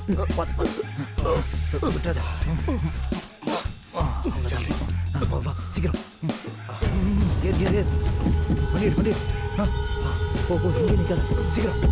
பார்த்து பார்த்து விட்டாத வா வா சீக்கிரம் ஏறு ஏறு ஏறு பண்ணிடு பண்ணிடு ஆ, போ போ இங்கே நிற்காத சீக்கிரம்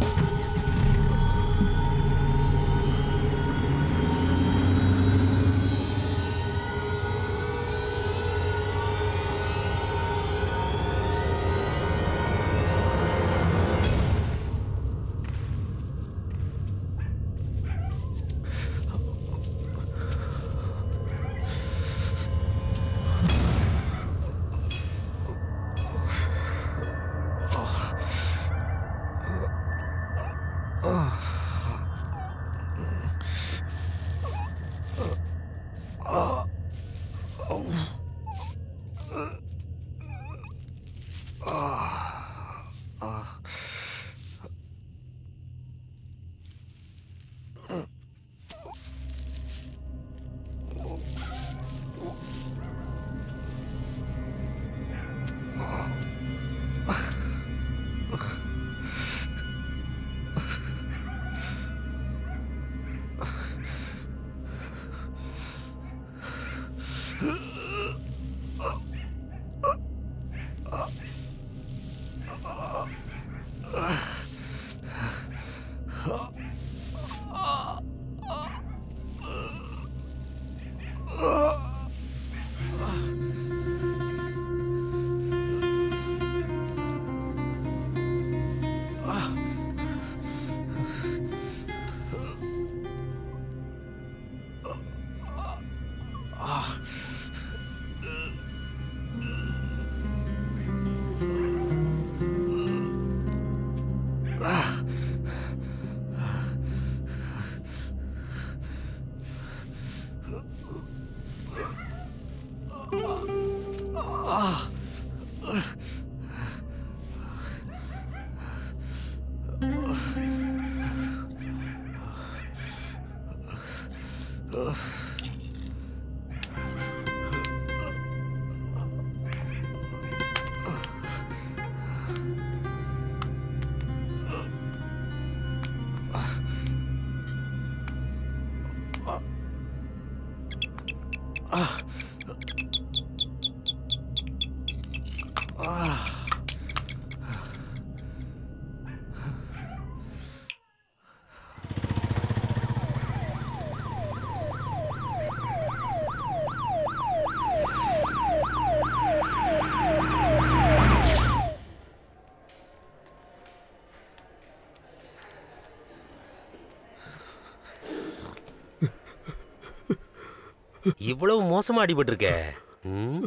இவ்வளவு மோசமா அடிபட்டிருக்க ம்?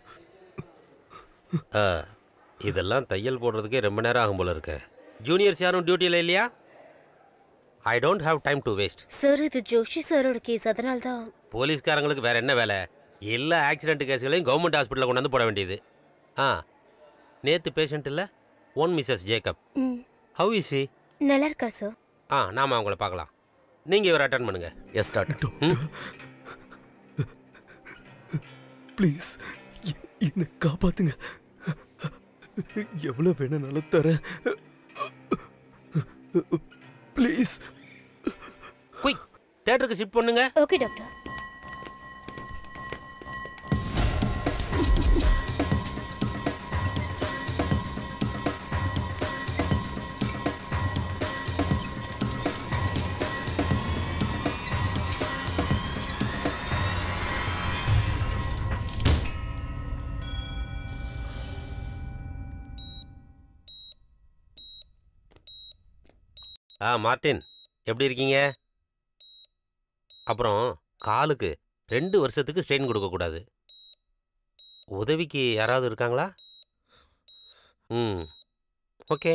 ஆ, இதெல்லாம் தையல் போடுறதுக்கே ரொம்ப நேரம் ஆகும் போல இருக்க ஜூனியர்ஸ் யாரும் டியூட்டியில் இல்லையா I don't have time to waste sir இது ஜோஷி சாரோட கேஸ் அதனால தான் போலீஸ்காரங்களுக்கு வேற என்ன வேலை எல்லா ஆக்சிடென்ட் கேஸ்களையும் கவர்மெண்ட் ஹாஸ்பிட்டலில் கொண்டாந்து போட வேண்டியது ஆ நேற்று பேஷண்ட் இல்லை one Mrs Jacob hmm how is she நல்லா இருக்கார் சார் ஆ நாம அவங்கள பார்க்கலாம் நீங்கள் இவரை அட்டன் பண்ணுங்க எஸ் டாக்டர் ப்ளீஸ் என்னை காப்பாத்துங்க எவ்வளோ வேணும்னாலும் தரேன் ப்ளீஸ் குயிக் தேட்டருக்கு ஷிஃப்ட் பண்ணுங்க ஓகே டாக்டர் ஆ மார்ட்டின் எப்படி இருக்கீங்க அப்புறம் காலுக்கு ரெண்டு வருஷத்துக்கு ஸ்ட்ரெயின் கொடுக்கக்கூடாது உதவிக்கு யாராவது இருக்காங்களா ம் ஓகே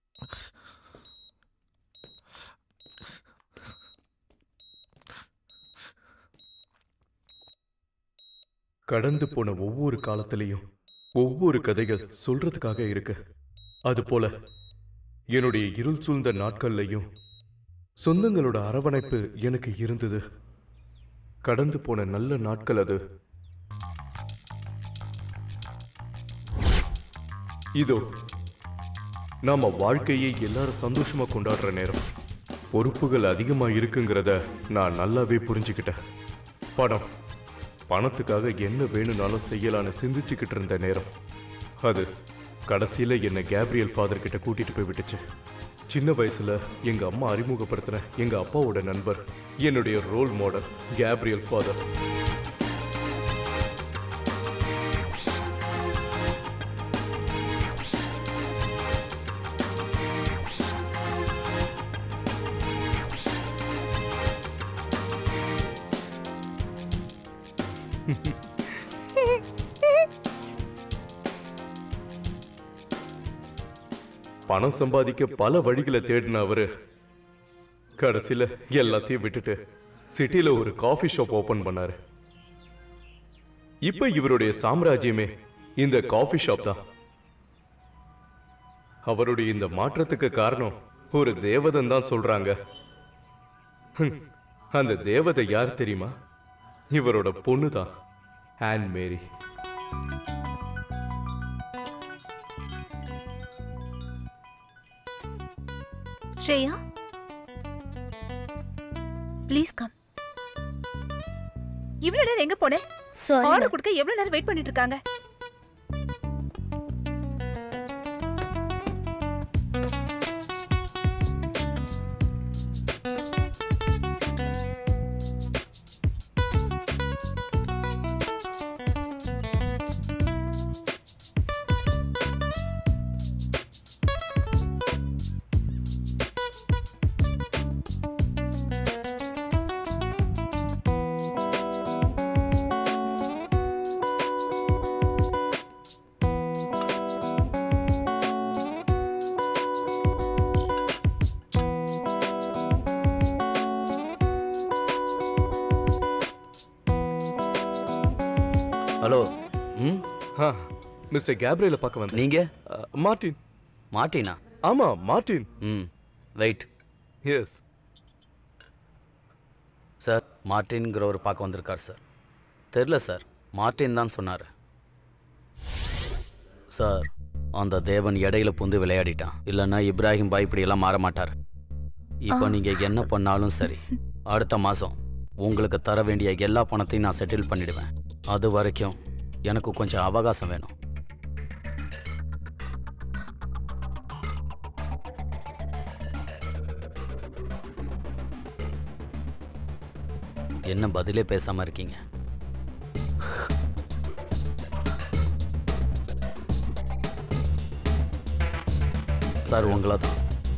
கடந்து போன ஒவ்வொரு காலத்திலையும் ஒவ்வொரு கதைகள் சொல்றதுக்காக இருக்கு அதுபோல என்னுடைய இருள் சூழ்ந்த நாட்கள்லையும் சொந்தங்களோட அரவணைப்பு எனக்கு இருந்தது கடந்து போன நல்ல நாட்கள் அது இதோ நாம வாழ்க்கையை எல்லாரும் சந்தோஷமா கொண்டாடுற நேரம் பொறுப்புகள் அதிகமா இருக்குங்கிறத நான் நல்லாவே புரிஞ்சுக்கிட்டேன் பணம் பணத்துக்காக என்ன வேணும்னாலும் செய்யலான்னு சிந்திச்சுக்கிட்டு இருந்த நேரம் அது கடைசியில என்னை கேப்ரியல் ஃபாதர் கிட்ட கூட்டிட்டு போய் விட்டுச்சு சின்ன வயசுல எங்க அம்மா அறிமுகப்படுத்தின எங்க அப்பாவோட நண்பர் என்னுடைய ரோல் மாடல் கேப்ரியல் ஃபாதர் பணம் சம்பாதிக்க பல வழிகளை தேடின அவரு கடைசியில எல்லாத்தையும் விட்டுட்டு சிட்டில ஒரு காஃபி ஷாப் ஓபன் பண்ணாரு இப்ப இவருடைய சாம்ராஜ்யமே இந்த காஃபி ஷாப் தான் அவருடைய இந்த மாற்றத்துக்கு காரணம் ஒரு தேவதன் தான் சொல்றாங்க ஹம், அந்த தேவதை யார் தெரியுமா இவரோட பொண்ணு தான் Ann Mary Shreya please come இவ்வளவு நேரம் எங்க போன சாரி ஆர்டர் கொடுக்க எவ்வளவு நேரம் வெயிட் பண்ணிட்டு இருக்காங்க ஹலோ ம் ஆ, மிஸ்டர் கேப்ரியல பார்க்க வந்தேன் நீங்க அ, மார்ட்டின் மார்ட்டினா ஆமா மார்ட்டின் ம் வெயிட் எஸ் சார் மார்ட்டின்ங்கிறவர் பார்க்க வந்திருக்கார் சார் தெரில சார் மார்ட்டின் தான் சொன்னார் சார் அந்த தேவன் இடையில புந்து விளையாடிட்டான் இல்லைன்னா இப்ராஹிம் பாய் இப்படியெல்லாம் மாற மாட்டார் இப்போ நீங்கள் என்ன பண்ணாலும் சரி அடுத்த மாதம் உங்களுக்கு தர வேண்டிய எல்லா பணத்தையும் நான் செட்டில் பண்ணிடுவேன் அது வரைக்கும் எனக்கு கொஞ்சம் அவகாசம் வேணும் என்ன பதிலே பேசாம இருக்கீங்க சார் உங்களை தான்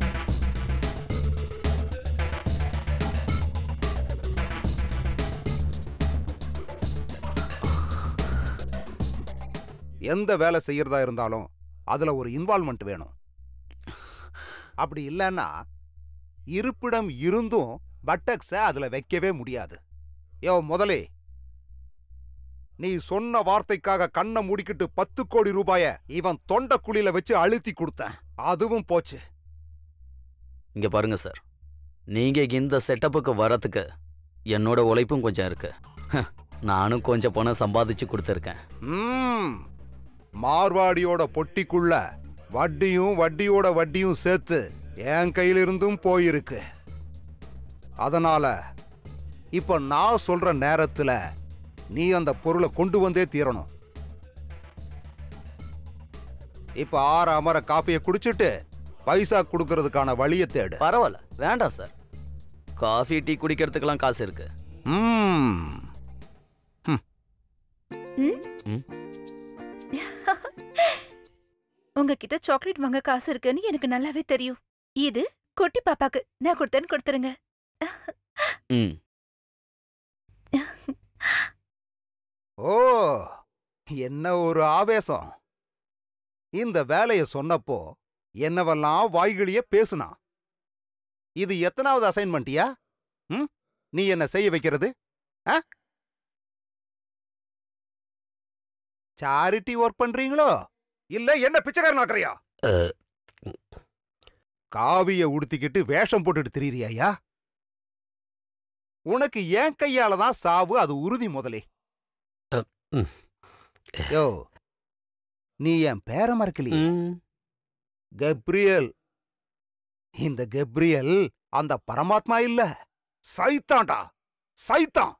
எந்த வேலை செய்யறதா இருந்தாலும் அதுல ஒரு இன்வால்மெண்ட் வேணும் அப்படி இல்லைன்னா இருப்பிடம் இருந்தும் பட்டக்ஸ அதுல வைக்கவே முடியாது யோ முதலே நீ சொன்ன வார்த்தைக்காக கண்ணை மூடிக்கிட்டு பத்து கோடி ரூபாய இவன் தொண்ட குழியில வச்சு அழுத்தி கொடுத்தேன் அதுவும் போச்சு இங்க பாருங்க சார் நீங்க இந்த செட்டப்புக்கு வரத்துக்கு என்னோட உழைப்பும் கொஞ்சம் இருக்கு நானும் கொஞ்சம் பணம் சம்பாதிச்சு கொடுத்துருக்கேன் ம் மார்வாடியோட பொட்டிக்குள்ள வட்டியும் வட்டியோட வட்டியும் சேர்த்து என் கையிலிருந்தும் போயிருக்கு அதனால இப்ப நான் சொல்ற நேரத்துல நீ அந்த பொருளை கொண்டு வந்தே தீரணும் இப்ப ஆற அமர காஃபியை குடிச்சிட்டு பைசா கொடுக்கறதுக்கான வழியை தேடு பரவாயில்ல வேண்டாம் சார் காஃபி டீ குடிக்கிறதுக்கெல்லாம் காசு இருக்கு ம் உங்ககிட்ட சாக்லேட் வாங்க காசு இருக்குன்னு எனக்கு நல்லாவே தெரியும் இது குட்டி பாப்பாக்கு நான் கொடுத்தேன்னு கொடுத்துருங்க ம் ஓ என்ன ஒரு ஆவேசம் இந்த வேலைய சொன்னப்போ என்னவெல்லாம் வாய்கிழிய பேசுனா இது எத்தனாவது அசைன்மெண்ட்டியா ம் நீ என்ன செய்ய வைக்கிறது ஆ சாரிட்டி ஒர்க் பண்றீங்களோ இல்ல என்ன பிச்சைக்காரன் ஆக்குறியா அஹ், காவிய உடுத்திக்கிட்டு வேஷம் போட்டுட்டு திரியறியாயா உனக்கு ஏன் கையால தான் சாவு அது உறுதி முதலே அஹ், ம். யோ நீ என் பேர மறக்கலையே ம், கப்ரியல் இந்த கெப்ரியல் அந்த பரமாத்மா இல்ல சைத்தான்டா சைத்தான்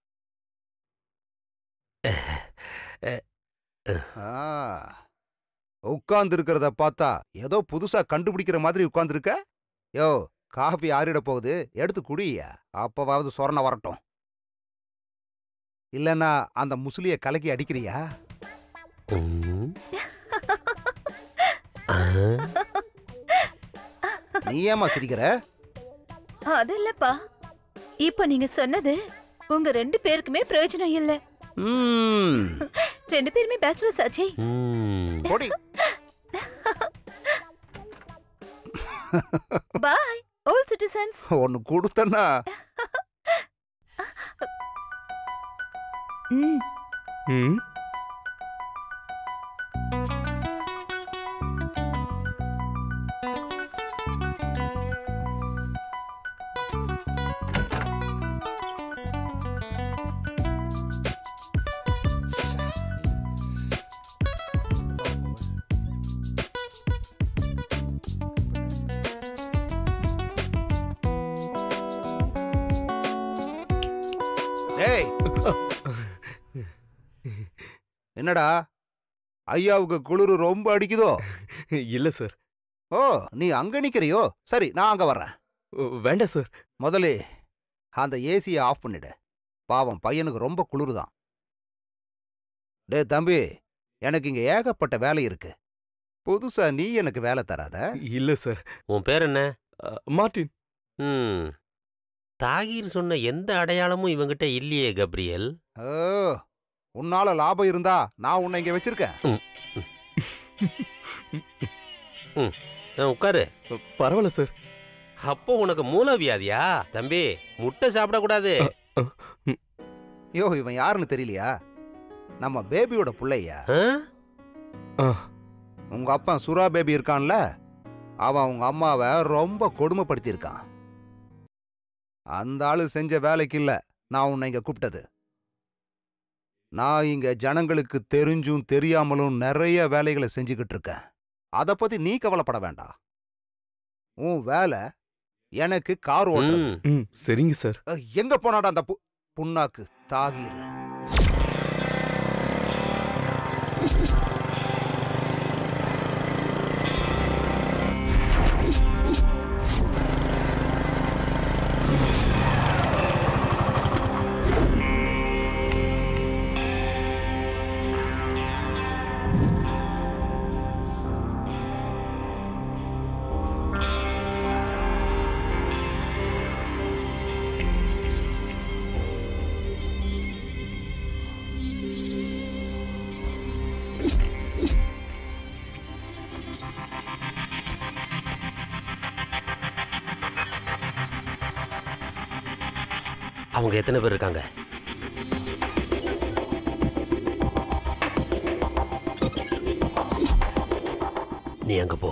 உட்கார்ந்து இருக்கிறத பார்த்தா ஏதோ புதுசா கண்டுபிடிக்கிற மாதிரி உட்கார்ந்துருக்க யோ காஃபி ஆறிட போகுது எடுத்து குடியா அப்பவாவது சொரண வரட்டும் இல்லன்னா அந்த முசுலிய கலக்கி அடிக்கிறியா ம். ஆ, நீ ஏமா சிரிக்கிற அது இல்லப்பா இப்ப நீங்க சொன்னது உங்க ரெண்டு பேருக்குமே பிரயோஜனம் இல்ல ம், ரெண்டு பேருமே பேச்சுலர்ஸ் ஆச்சே ம். போடி பாய் ஓல் சிட்டிசன்ஸ் ஒன்னு கொடுத்தன்னா ம் ம் டேய் என்னடா ஐயாவுக்கு குளிரு ரொம்ப அடிக்குதோ இல்லை சார் ஓ நீ அங்க நிக்கிறியோ சரி நான் அங்க வர்றேன் வேண்டாம் சார் முதலே அந்த ஏசியை ஆஃப் பண்ணிடு பாவம் பையனுக்கு ரொம்ப குளிருதான் டே தம்பி எனக்கு இங்க ஏகப்பட்ட வேலை இருக்கு புதுசா நீ எனக்கு வேலை தராத இல்லை சார் உன் பேர் என்ன மார்ட்டின் ம் தாகீர் சொன்ன எந்த அடையாளமும் இவங்கிட்ட இல்லையே கப்ரியல் ஓ உன்னால லாபம் இருந்தா நான் உன்னை இங்க வச்சிருக்கேன் ஆ, உட்காரு பரவாயில்ல சார் அப்போ உனக்கு மூலவியாதியா தம்பி முட்டை சாப்பிடக்கூடாது யோ இவன் யாருன்னு தெரியலையா நம்ம பேபியோட புள்ளையா ஆ? ஆ உங்க அப்பா சுறா பேபி இருக்கான்ல அவன் உங்க அம்மாவை ரொம்ப கொடுமைப்படுத்தியிருக்கான் அந்த ஆளு செஞ்ச வேலைக்கு இல்ல நான் உன்னை இங்க கூப்பிட்டது நான் இங்க ஜனங்களுக்கு தெரிஞ்சும் தெரியாமலும் நிறைய வேலைகளை செஞ்சுக்கிட்டு இருக்கேன் அதை பத்தி நீ கவலைப்பட வேண்டாம் உன் வேலை எனக்கு கார் ஓட்டுறது ம். ம் சரிங்க சார் அஹ், எங்க போனாடா அந்த பு- புண்ணாக்கு தாகீர் அவங்க எத்தனை பேர் இருக்காங்க நீ அங்க போ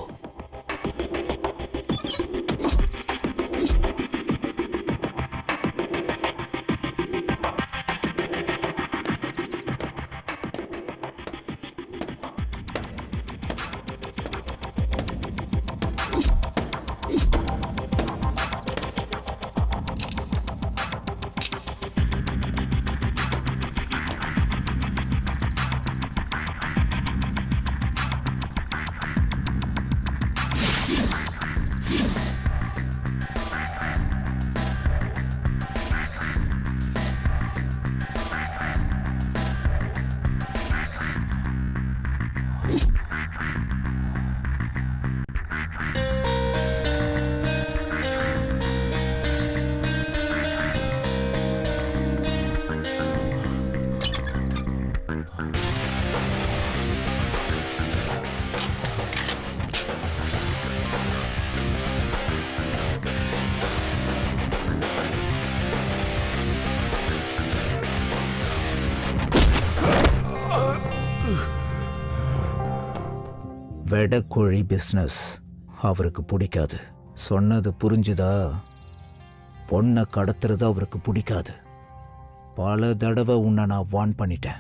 வெடக்கோழி பிஸ்னஸ் அவருக்கு பிடிக்காது சொன்னது புரிஞ்சுதா பொண்ணை கடத்துறது அவருக்கு பிடிக்காது பல தடவை உன்னை நான் வார்ன் பண்ணிட்டேன்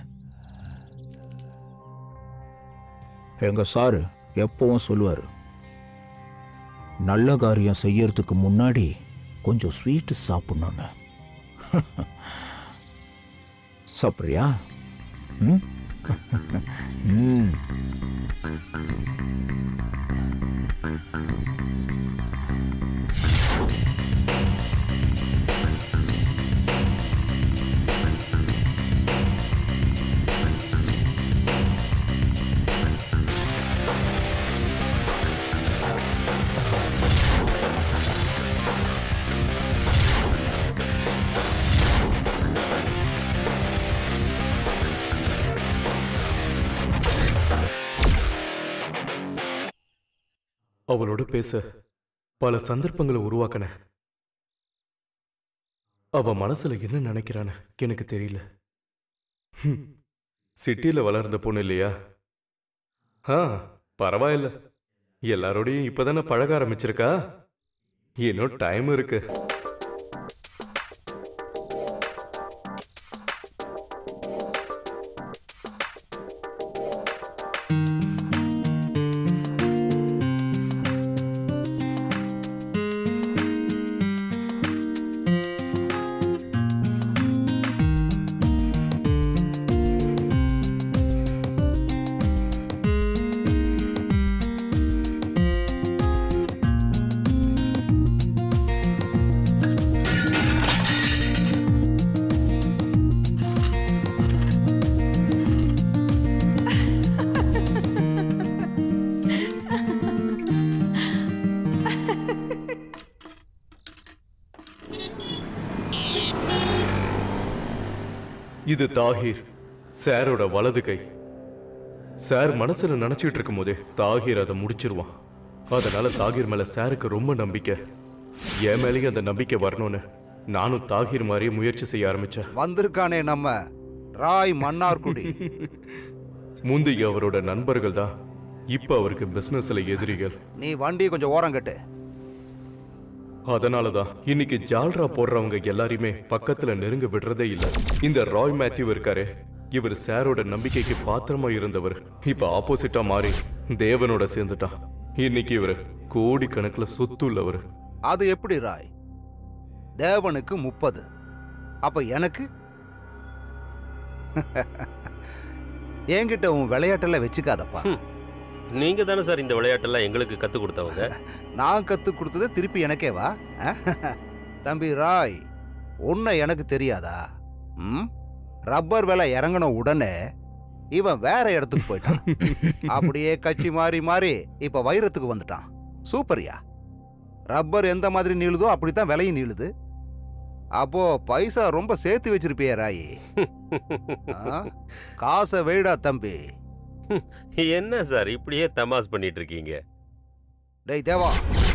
எங்க சாரு எப்பவும் சொல்லுவாரு நல்ல காரியம் செய்யறதுக்கு முன்னாடி கொஞ்சம் ஸ்வீட்டு சாப்பிடணுன்னு சாப்பிட்றியா ம் ம் அவளோட பேச பல சந்தர்ப்பங்களை உருவாக்கின அவ மனசுல என்ன நினைக்கிறான்னு எனக்கு தெரியல ஹம், சிட்டில வளர்ந்த பொண்ணு இல்லையா ஆ பரவாயில்ல எல்லாரோடையும் இப்பதானே பழக ஆரம்பிச்சிருக்கா இன்னும் டைம் இருக்கு இது தாஹீர் சாரோட வலது கை சார் மனசுல நினைச்சிட்டு இருக்கும் போதே தாஹீர் அதை முடிச்சிருவான் அதனால தாகீர் மேல சாருக்கு ரொம்ப நம்பிக்கை என் மேலேயும் அந்த நம்பிக்கை வரணும்னு நானும் தாகீர் மாதிரியே முயற்சி செய்ய ஆரம்பிச்சேன் வந்திருக்கானே நம்ம ராய் மன்னார்குடி முந்தைய அவரோட நண்பர்கள் தான் இப்ப அவருக்கு பிசினஸ்ல எதிரிகள் நீ வண்டி கொஞ்சம் ஓரம் கட்டு அதனால தான் இன்னைக்கு ஜால்ரா போடுறவங்க எல்லாரையுமே பக்கத்துல நெருங்க விடுறதே இல்ல இந்த ராய் மேத்யூ இருக்காரு இவர் சாரோட நம்பிக்கைக்கு பாத்திரமா இருந்தவர் இப்ப ஆப்போசிட்டா மாறி தேவனோட சேர்ந்துட்டான் இன்னைக்கு இவர் கோடிக்கணக்குல சொத்து உள்ளவர் அது எப்படி ராய் தேவனுக்கு முப்பது அப்ப எனக்கு என்கிட்ட உன் விளையாட்டெல்லாம் வச்சுக்காதப்பா நீங்க தானே சார் இந்த விளையாட்டெல்லாம் எங்களுக்கு கத்து கொடுத்தவங்க நான் கத்து கொடுத்தது திருப்பி எனக்கே வா தம்பி ராய் உன்னை எனக்கு தெரியாதா ம் ரப்பர் விலை இறங்கின உடனே இவன் வேற இடத்துக்கு போயிட்டான் அப்படியே கட்சி மாறி மாறி இப்ப வைரத்துக்கு வந்துட்டான் சூப்பர்யா ரப்பர் எந்த மாதிரி நீளுதோ அப்படித்தான் விலையும் நீளுது அப்போ பைசா ரொம்ப சேர்த்து வச்சிருப்பியே ராய் ஆ? காசை வைடா தம்பி என்ன சார் இப்படியே தமாஸ் பண்ணிட்டு இருக்கீங்க டேய் தேவா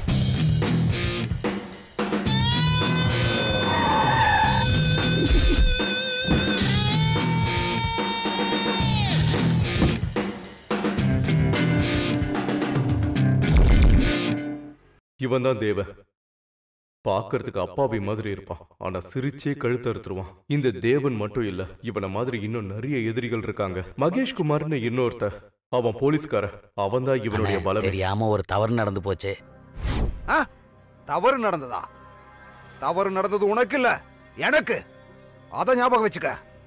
இவன் தான் தேவன் பார்க்கறதுக்கு அப்பாவி மாதிரி இருப்பான் ஆனா சிரிச்சே கழுத்து அறுத்துருவான் இந்த தேவன் மட்டும் இல்ல இவன மாதிரி இன்னும் நிறைய எதிரிகள் இருக்காங்க மகேஷ் குமார்னு இன்னொருத்த அவன் போலீஸ்கார அவன் தான் இவனுடைய அண்ணே, பலமே தெரியாம ஒரு தவறு நடந்து போச்சு தவறு நடந்ததா தவறு நடந்தது உனக்கு இல்ல எனக்கு அத ஞாபகம் வச்சுக்க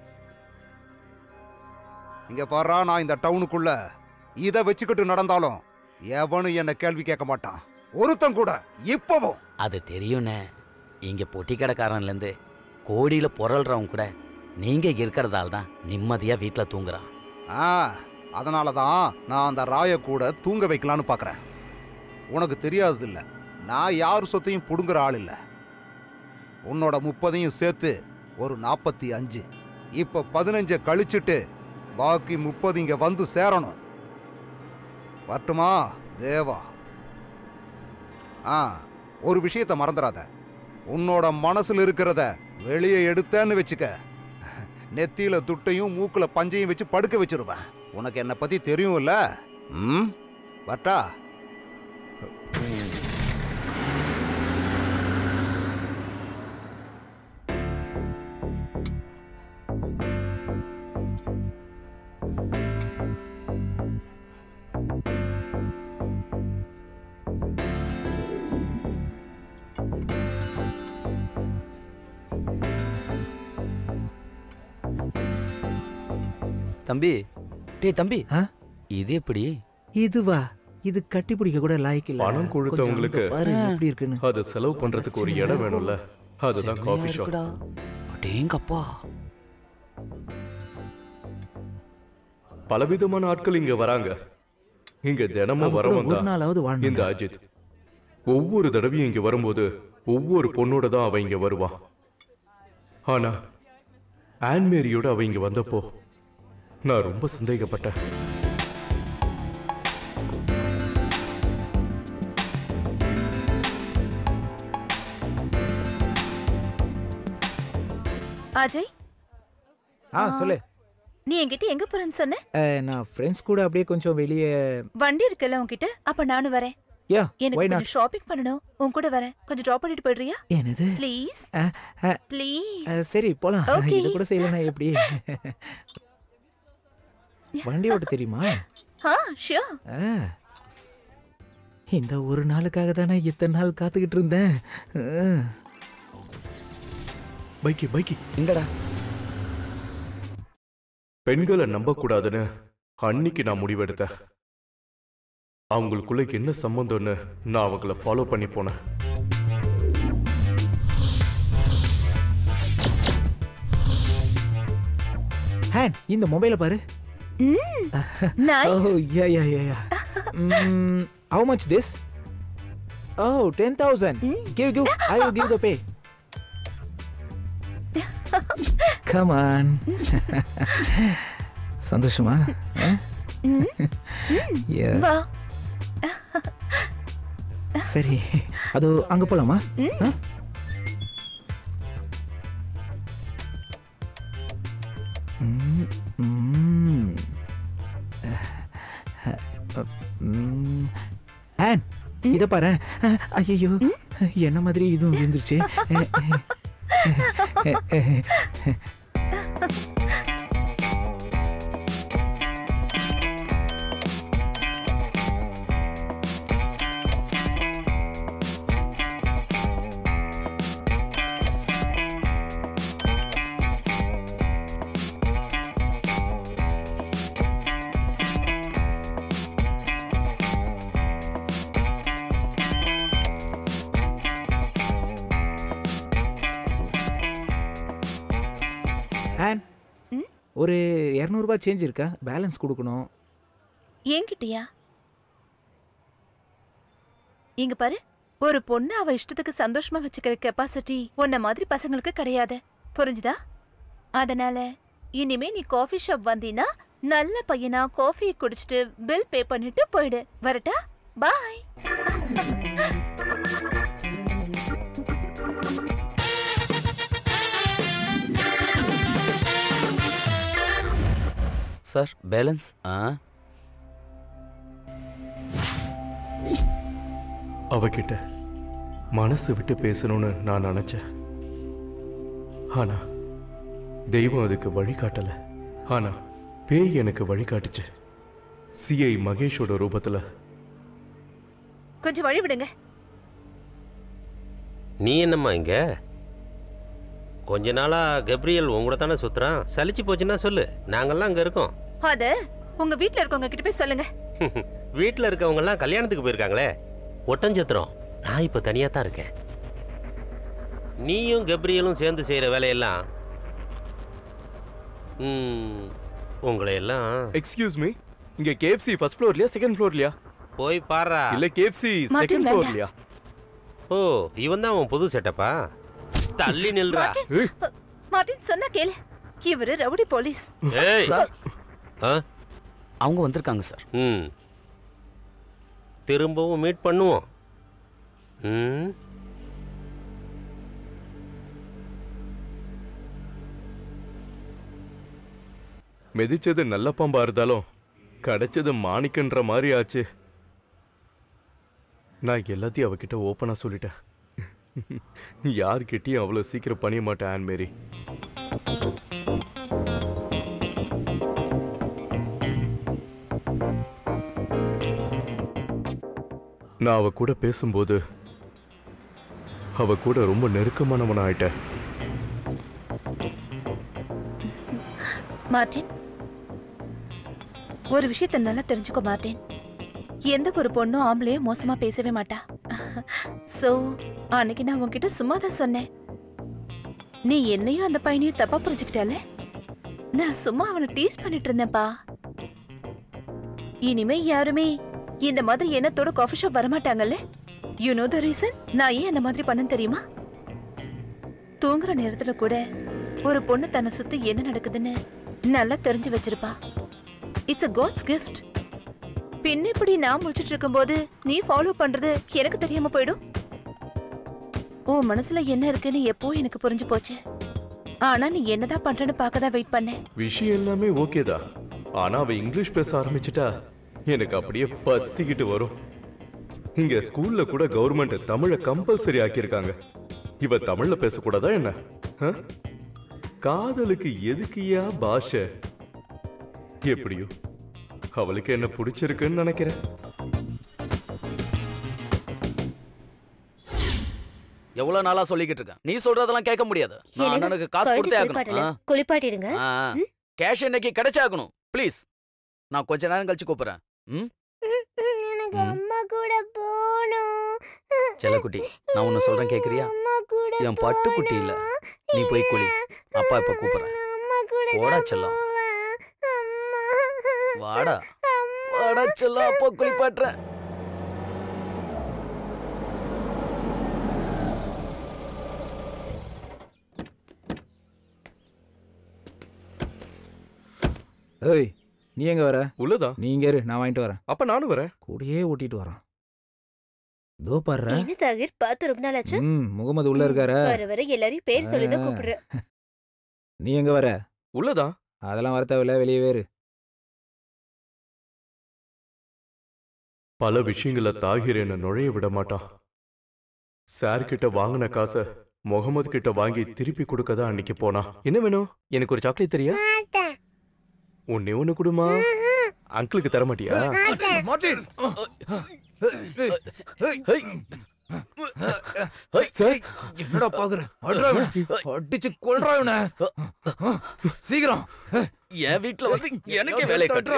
இங்க பாரா நான் இந்த டவுனுக்குள்ள இத வச்சுக்கிட்டு நடந்தாலும் எவனும் என்ன கேள்வி கேட்க மாட்டான் ஒருத்தன் கூட இப்பவும் அது தெரியும்ண்ணே இங்க பொட்டி கடைக்காரன்ல இருந்து கோடியில புரள்றவன் கூட நீங்க இருக்கிறதால தான் நிம்மதியா வீட்ல தூங்குறான் ஆ அதனால தான் நான் அந்த ராய கூட தூங்க வைக்கலான்னு பார்க்கறேன் உனக்கு தெரியாதது இல்ல நான் யார் சொத்தையும் புடுங்குற ஆள் இல்ல உன்னோட முப்பதையும் சேர்த்து ஒரு நாற்பத்தி அஞ்சு இப்ப பதினஞ்சை கழிச்சிட்டு பாக்கி முப்பது இங்க வந்து சேரணும் வரட்டுமா தேவா ஆ ஒரு விஷயத்த மறந்துடாத உன்னோட மனசுல இருக்கிறத வெளியே எடுத்தேன்னு வச்சுக்க நெத்தியில துட்டையும் மூக்குல பஞ்சையும் வச்சு படுக்க வச்சிருவேன் உனக்கு என்னை பத்தி தெரியும்ல ம் வட்டா தம்பி டேய் தம்பி ஆ? இது எப்படி இதுவா இது கட்டி பிடிக்க கூட லாய்க்கு இல்ல பணம் கொடுத்தவங்களுக்கு பாரு எப்படி இருக்குன்னு அதை செலவு பண்றதுக்கு ஒரு இடம் வேணும்ல அதுதான் காஃபி ஷாப் டேங்கப்பா பலவிதமான ஆட்கள் இங்க வராங்க இங்க தினமும் அவ கூட வரவன் ஒரு தான் நாளாவது இந்த வாழ்ந்து அஜித் ஒவ்வொரு தடவையும் இங்க வரும்போது ஒவ்வொரு பொண்ணோட தான் அவன் இங்க வருவான் ஆனா ஆன்மேரியோட அவ இங்க வந்தப்போ நான் ரொம்ப சந்தேகப்பட்டேன் அஜய் ஆ சொல்லு நீ என்கிட்ட எங்க போறேன்னு சொன்ன அஹ், நான் ஃப்ரெண்ட்ஸ் கூட அப்படியே கொஞ்சம் வெளியே வண்டி இருக்குல்ல உன்கிட்ட அப்ப நானும் வரேன் யா எனக்கு ஒய் நாட் கொஞ்சம் ஷாப்பிங் பண்ணணும் உன் கூட வரேன் கொஞ்சம் ட்ராப் பண்ணிட்டு போயிடுறியா என்னது ப்ளீஸ் அஹ், அஹ், ப்ளீஸ் அஹ், சரி போலாம் Okay. இது கூட செய்யலனா எப்படி வண்டி ஓட்ட தெரியுமா ஆ ஷியோர் ஆ. இந்த ஒரு நாளுக்காக தானே இத்தனை நாள் காத்துக்கிட்டு இருந்தேன் ஆ. பைக்கி பைக்கி எங்கடா பெண்களை நம்பக்கூடாதுன்னு அன்னைக்கு நான் முடிவெடுத்தேன் அவங்களுக்குள்ள என்ன சம்பந்தம்னு நான் அவங்கள ஃபாலோ பண்ணி போனேன் ஹேன் இந்த மொபைலை பாரு oh nice yeah yeah yeah yeah how much this oh ten thousand give give I will give the pay come on சந்தோஷமா ஆ? Yeah. வா சரி அது அங்க போலாமா ஆ? ம், ம். ம். ஆன் இத பாரு ஐயோ என்ன மாதிரி இதுவும் இருந்துருச்சு ஆன் ம்? ஒரு இரநூறுபா சேஞ்ச் இருக்கா பேலன்ஸ் கொடுக்கணும் என்கிட்டயா இங்க பாரு ஒரு பொண்ணு அவ இஷ்டத்துக்கு சந்தோஷமா வச்சுக்கிற கெப்பாசிட்டி உன்ன மாதிரி பசங்களுக்கு கிடையாது புரிஞ்சுதா அதனால இனிமே நீ காஃபி ஷாப் வந்தீன்னா நல்ல பையனா காஃபி குடிச்சிட்டு பில் பே பண்ணிட்டு போயிடு வரட்டா பாய் சார் பேலன்ஸ் ஆ அவகிட்ட மனசு விட்டு பேசணும்னு நான் நினைச்சேன் ஆனா தெய்வம் அதுக்கு வழிகாட்டல ஆனா பேய் எனக்கு வழிகாட்டுச்சு சிஐ மகேஷோட ரூபத்துல கொஞ்சம் வழி விடுங்க நீ என்னம்மா இங்க கொஞ்ச நாளா கப்ரியல் உங்க கூட தானே சுத்துறான் சலிச்சு போச்சுன்னா சொல்லு நாங்கெல்லாம் அங்க இருக்கோம் அத உங்க வீட்ல இருக்கவங்க கிட்ட போய் சொல்லுங்க வீட்டில் இருக்கவங்கெல்லாம் கல்யாணத்துக்கு போயிருக்காங்களே ஒட்டஞ்சத்திரம் நான் இப்போ தனியாக தான் இருக்கேன் நீயும் கப்ரியலும் சேர்ந்து செய்கிற வேலையெல்லாம் ம், உங்களை எல்லாம் எக்ஸ்கியூஸ் மீ இங்க கேஎஃப்சி ஃபர்ஸ்ட் ஃப்ளோர்லயா செகண்ட் ஃப்ளோர்லயா போய் பாரா இல்ல கேஎஃப்சி மார்ட்டின் செகண்ட் வேண்டாம். ஃப்ளோர்லயா ஓ இவன் தான் உன் புது செட்டப்பா தள்ளி நில்றா மார்ட்டின் மார்ட்டின் சொன்னா கேளு இவரு ரவுடி போலீஸ் ஏய் சார் ஆ அவங்க வந்திருக்காங்க சார் ம் திரும்பவும் மீட் பண்ணுவோம் ம் மிதிச்சது நல்ல பாம்பா இருந்தாலும் கிடைச்சது மாணிக்கன்ற மாதிரி ஆச்சு நான் எல்லாத்தையும் அவகிட்ட ஓப்பனா சொல்லிட்டேன் யார்கிட்டயும் அவ்வளோ சீக்கிரம் பணிய மாட்டேன் ஆன் மேரி நான் அவ கூட பேசும்போது அவ கூட ரொம்ப நெருக்கமானவன் ஆயிட்டேன் மார்ட்டின் ஒரு விஷயத்த நல்லா தெரிஞ்சுக்க மாட்டேன் எந்த ஒரு பொண்ணும் ஆம்பளையும் மோசமா பேசவே மாட்டா சோ அன்னைக்கு நான் உன்கிட்ட சும்மா தான் சொன்னேன் நீ என்னையும் அந்த பையனையும் தப்பா புரிஞ்சுக்கிட்டல நான் சும்மா அவனை டீஸ் பண்ணிட்டு இருந்தேன்ப்பா இனிமே யாருமே இந்த மாதிரி எண்ணத்தோட காஃபி ஷாப் வரமாட்டாங்கல்ல யூ நோ த ரீசன் நான் ஏன் அந்த மாதிரி பண்ணேன் தெரியுமா தூங்குற நேரத்துல கூட ஒரு பொண்ணு தன்னை சுத்தி என்ன நடக்குதுன்னு நல்லா தெரிஞ்சு வச்சிருப்பா இட்ஸ் a காட்ஸ் கிஃப்ட் பின்ன இப்படி நான் முடிச்சிட்டு இருக்கும்போது நீ ஃபாலோ பண்றது எனக்கு தெரியாம போயிடும் உன் மனசுல என்ன இருக்குன்னு எப்போ எனக்கு புரிஞ்சு போச்சு ஆனா நீ என்னதான் பண்றேன்னு பார்க்க தான் வெயிட் பண்ணேன் விஷயம் எல்லாமே ஓகே தான் ஆனா அவ இங்கிலீஷ் பேச ஆரம்பிச்சிட்டா எனக்கு அப்படியே பத்திக்கிட்டு வரும் இங்க ஸ்கூல்ல கூட கவர்மெண்ட் தமிழை கம்பல்சரி ஆக்கியிருக்காங்க இவ தமிழ்ல பேசக்கூடாதா என்ன ஆ? காதலுக்கு எதுக்குயா பாஷை எப்படியோ அவளுக்கு என்ன பிடிச்சிருக்குன்னு நினைக்கிறேன் எவ்வளவு நாளா சொல்லிக்கிட்டு இருக்கேன் நீ சொல்றதெல்லாம் கேட்க முடியாது நான் எனக்கு அண்ணனுக்கு காசு கொடுத்தே ஆகணும் ஆ. குளிப்பாட்டிடுங்க ஆ, ஆ. கேஷ் இன்னைக்கு கிடைச்சாகணும் ப்ளீஸ் நான் கொஞ்ச நேரம் கழிச்சு கூப்பிடுறேன் ம் எனக்கு ம். அம்மா கூட போகணும் செல்லக்குட்டி நான் ஒன்னு சொல்றேன் கேக்குறியா அம்மா கூட என் பட்டுக்குட்டி இல்ல நீ போய் குளி அப்பா இப்ப கூப்பிடுறேன் அம்மா கூட போடா தான் செல்லம். போவேன். அம்மா வாடா அம்மா. வாடா செல்லம் அப்பா குளிப்பாட்டுறேன் ஏய் நீ எங்க வர உள்ளதா நீ இங்க இரு நான் வாங்கிட்டு வரேன் அப்ப நானும் வரேன் கூடயே ஓட்டிட்டு வரான் தோ பாடுற என்ன தகிர் பார்த்து ரொம்ப நாள் ஆச்சு ம் முகமது உள்ள இருக்காரு வர வர எல்லாரையும் பேர் சொல்லி தான் கூப்பிடுற நீ எங்க வர உள்ளதா அதெல்லாம் வர தேவையில்ல வெளியே வேறு பல விஷயங்கள தாகிர் என்ன நுழைய விட மாட்டான் சார் கிட்ட வாங்கின காசை முகமது கிட்ட வாங்கி திருப்பி கொடுக்க தான் அன்னைக்கு போனா என்ன வேணும் எனக்கு ஒரு சாக்லேட் தெரியா மாட்டேன். ஒன்னே ஒண்ணு கொடுமா அங்கிளுக்கு தர மாட்டியா மாட்டேன். சார் என்னடா பாக்குற அட்ரா அடிச்சு கொல்றா இவனை சீக்கிரம் என் வீட்ல வந்து எனக்கே வேலை கட்டுறா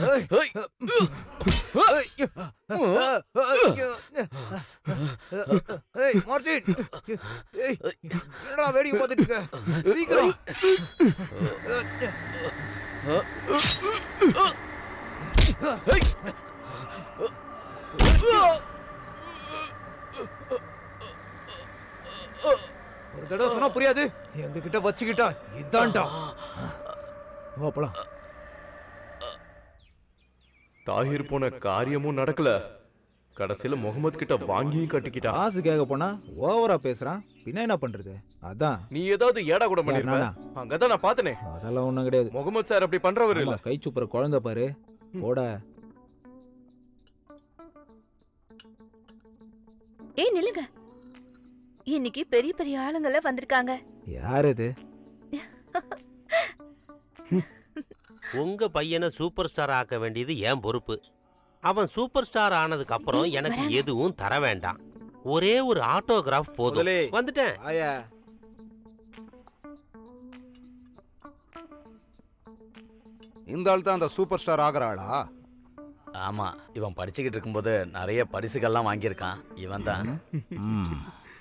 ஏய் மார்டின் ஏய் என்னடா வேடிக்கை பார்த்துட்டு இருக்க சீக்கிரம் ஒரு தடவை சொன்னா புரியாது எங்க கிட்ட வச்சுக்கிட்டா இதான்டா வா போலாம் தாகிர் போன காரியமும் நடக்கல கடைசியில முகமது கிட்ட வாங்கியும் கட்டிக்கிட்டா காசு கேட்க போனா ஓவரா பேசுறான் பின்ன என்ன பண்றது அதான் நீ ஏதாவது ஏடா கூட யார் பண்ணிருப்ப நானா? அங்கதான் நான் பார்த்தனே அதெல்லாம் ஒண்ணும் கிடையாது முகமது சார் அப்படி பண்றவர் இல்ல ஆமா, கை சுப்புற குழந்தை பாரு போட ஏய் நில்லுங்க இன்னைக்கு பெரிய பெரிய ஆளுங்கள வந்திருக்காங்க யார் இது உங்க பையனை சூப்பர் ஸ்டார் ஆக்க வேண்டியது என் பொறுப்பு அவன் சூப்பர் ஸ்டார் ஆனதுக்கு அப்புறம் ஏய், எனக்கு வராங்க. எதுவும் தர வேண்டாம் ஒரே ஒரு ஆட்டோகிராஃப் போதும் முதலே. வந்துட்டேன் ஆயா இந்த ஆள் தான் அந்த சூப்பர் ஸ்டார் ஆகிற ஆளா ஆமா இவன் படிச்சுக்கிட்டு இருக்கும்போது நிறைய பரிசுகள்லாம் வாங்கியிருக்கான் இவன் தான் ம்.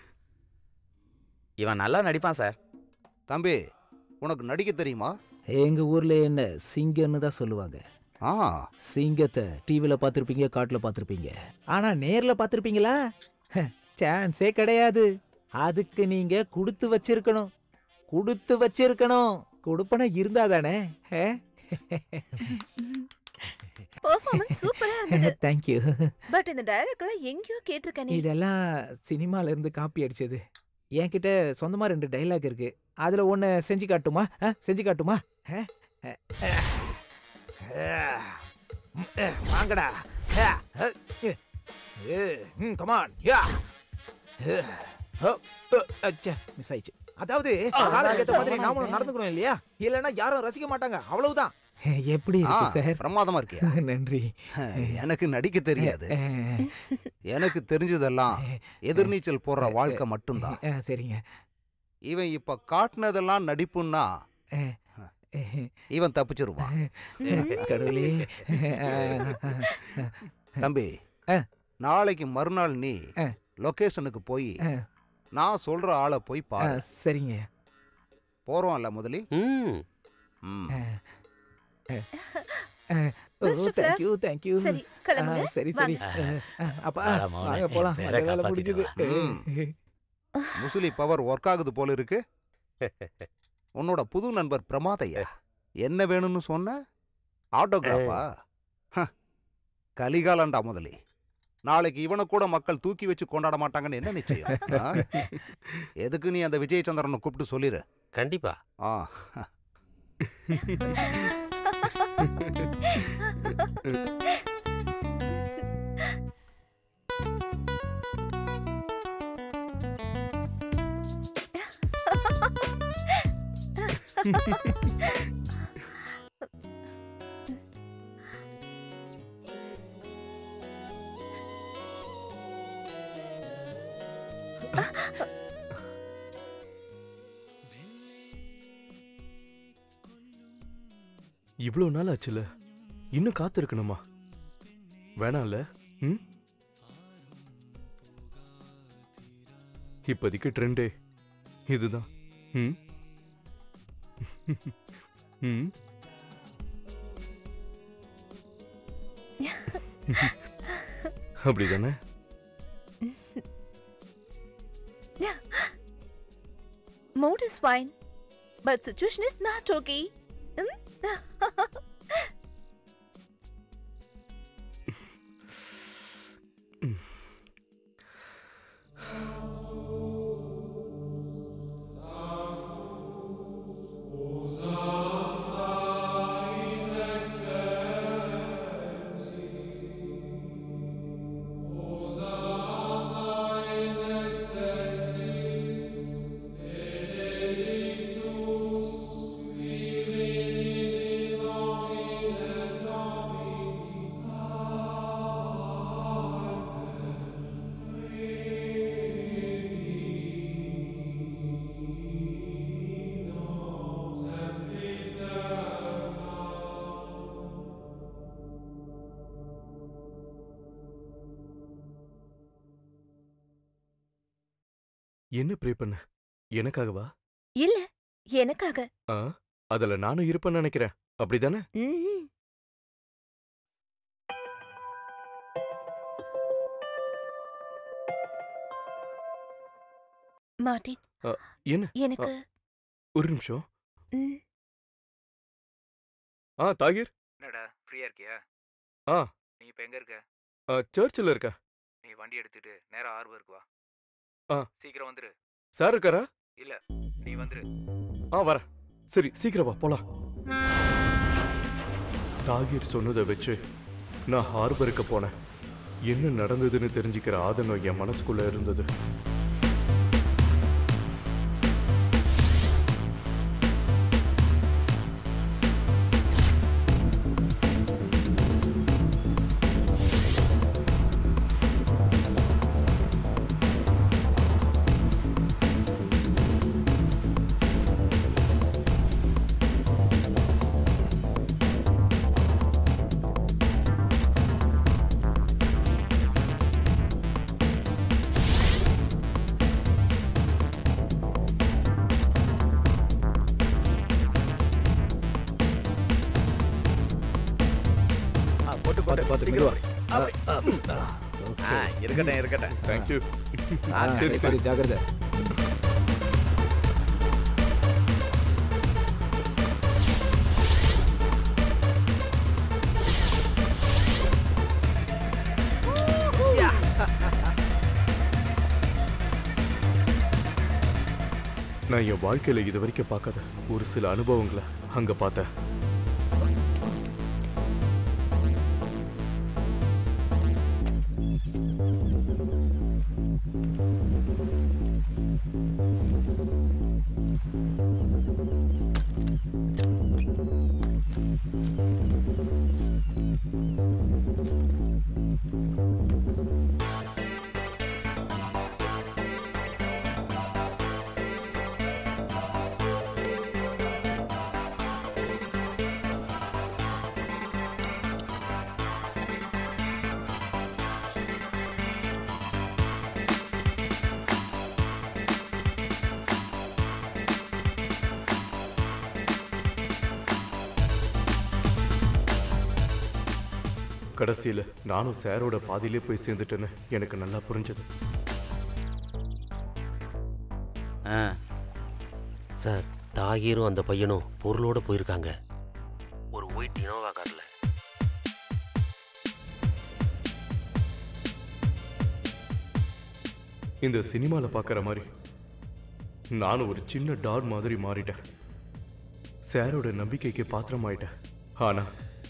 இவன் நல்லா நடிப்பான் சார் தம்பி உனக்கு நடிக்க தெரியுமா எங்க ஊர்ல என்ன சிங்கம்னு தான் சொல்லுவாங்க ஆ சிங்கத்தை டிவில பார்த்திருப்பீங்க காட்டுல பார்த்திருப்பீங்க ஆனா நேர்ல பார்த்திருப்பீங்களா சான்ஸே கிடையாது அதுக்கு நீங்க கொடுத்து வச்சிருக்கணும் கொடுத்து வச்சிருக்கணும் கொடுப்பன இருந்தா தானே பெர்ஃபார்மன்ஸ் சூப்பரா இருந்தது தேங்க்யூ பட் இந்த டயலாக் எல்லாம் எங்கேயோ கேட்டிருக்கேனே இதெல்லாம் சினிமால இருந்து காப்பி அடிச்சது என்கிட்ட சொந்தமா ரெண்டு டைலாக் இருக்கு அதுல ஒன்னு செஞ்சு காட்டுமா ஆ, செஞ்சு காட்டுமா ஆ? ஆ, ஆ, ஆ, வாங்கடா கமான் யா மிஸ் ஆயிடுச்சு அதாவது காலத்துக்கு ஏத்த மாதிரி நாமளும் நடந்துக்கணும் இல்லையா இல்லைன்னா யாரும் ரசிக்க மாட்டாங்க அவ்வளவுதான் எப்படி ஆ, இருக்கு சார் பிரமாதமா இருக்கியா நன்றி எனக்கு நடிக்க தெரியாது எனக்கு தெரிஞ்சதெல்லாம் எதிர்நீச்சல் போடுற வாழ்க்கை மட்டும்தான் ஆ, சரிங்க இவன் இப்ப காட்டுனதெல்லாம் நடிப்புன்னா இவன் தப்பிச்சிருவான் கடவுளே தம்பி ஆ. நாளைக்கு மறுநாள் நீ ஆ. லொகேஷனுக்கு போய் ஆ. நான் சொல்ற ஆளை போய் ஆ, பாரு சரிங்க போறோம்ல முதலி ம் ம். Oh Mr. Fleur, thank you thank you சரி கிளம்புங்க சரி சரி வாங்க. ஆ, அப்பா வாடா மவனே, வாங்க போலாம் பேரை நல்ல வேலை காப்பாத்திட்டு முடிஞ்சது வா. முசுலி பவர் ஒர்க் ஆகுது போல இருக்கு உன்னோட புது நண்பர் பிரமாதையா என்ன வேணும்னு சொன்ன ஆட்டோகிராஃபா ஹ, கலிகாலண்டா முதலி நாளைக்கு இவனை கூட மக்கள் தூக்கி வச்சு கொண்டாட மாட்டாங்கன்னு என்ன நிச்சயம் ஆ? எதுக்கு நீ அந்த விஜயச்சந்திரனை கூப்பிட்டு சொல்லிடு கண்டிப்பா ஆ இவ்வளோ நாள் ஆச்சுல இன்னும் காத்திருக்கணுமா வேணாம்ல ம் இப்போதைக்கு ட்ரெண்டே இதுதான் ம் ம் அப்படிதானே Mood is fine, but situation is not okay. Hmm? என்ன ப்ரே பண்ண எனக்காகவா இல்ல எனக்காக ஆ அதுல நானும் இருப்பேன்னு நினைக்கிறேன் அப்படிதானே ம்ம். மார்ட்டின் அ, என்ன எனக்கு ஒரு நிமிஷம் ம், ஆ தாகிர் என்னடா ஃப்ரீயா இருக்கியா ஆ. நீ இப்ப எங்க இருக்க ஆ, சர்ச்சில் இருக்க நீ வண்டி எடுத்துட்டு நேரா ஆர்பருக்கு வா ஆ. சீக்கிரம் வந்துரு சார் இருக்காரா இல்ல நீ வந்துரு ஆ வர சரி சீக்கிரம் வா போலாம் தாகிர் சொன்னதை வச்சு நான் ஹார்பருக்கு போனேன் என்ன நடந்ததுன்னு தெரிஞ்சுக்கிற ஆதங்கம் என் மனசுக்குள்ள இருந்தது போட்டு பாத்து, பாத்து, மெதுவா. அப்படி. ஆ, ஆ, ஆ, ஓகே. இருக்கட்டும் இருக்கட்டும் தேங்க்யூ ஆ, சரி சரி ஜாகிரதை நான் என் வாழ்க்கையில இது வரைக்கும் பார்க்காத ஒரு சில அனுபவங்களை அங்க பார்த்தேன் கடைசியில் நானும் சாரோட பாதியிலே போய் சேர்ந்துட்டேன்னு எனக்கு நல்லா புரிஞ்சது ஆ சார் தாகீரும் அந்த பையனும் பொருளோட போயிருக்காங்க ஒரு ஒயிட் இனோவா கார்ல இந்த சினிமாவில் பார்க்குற மாதிரி நானும் ஒரு சின்ன டாட் மாதிரி மாறிட்டேன் சாரோட நம்பிக்கைக்கு பாத்திரமாயிட்டேன் ஆனா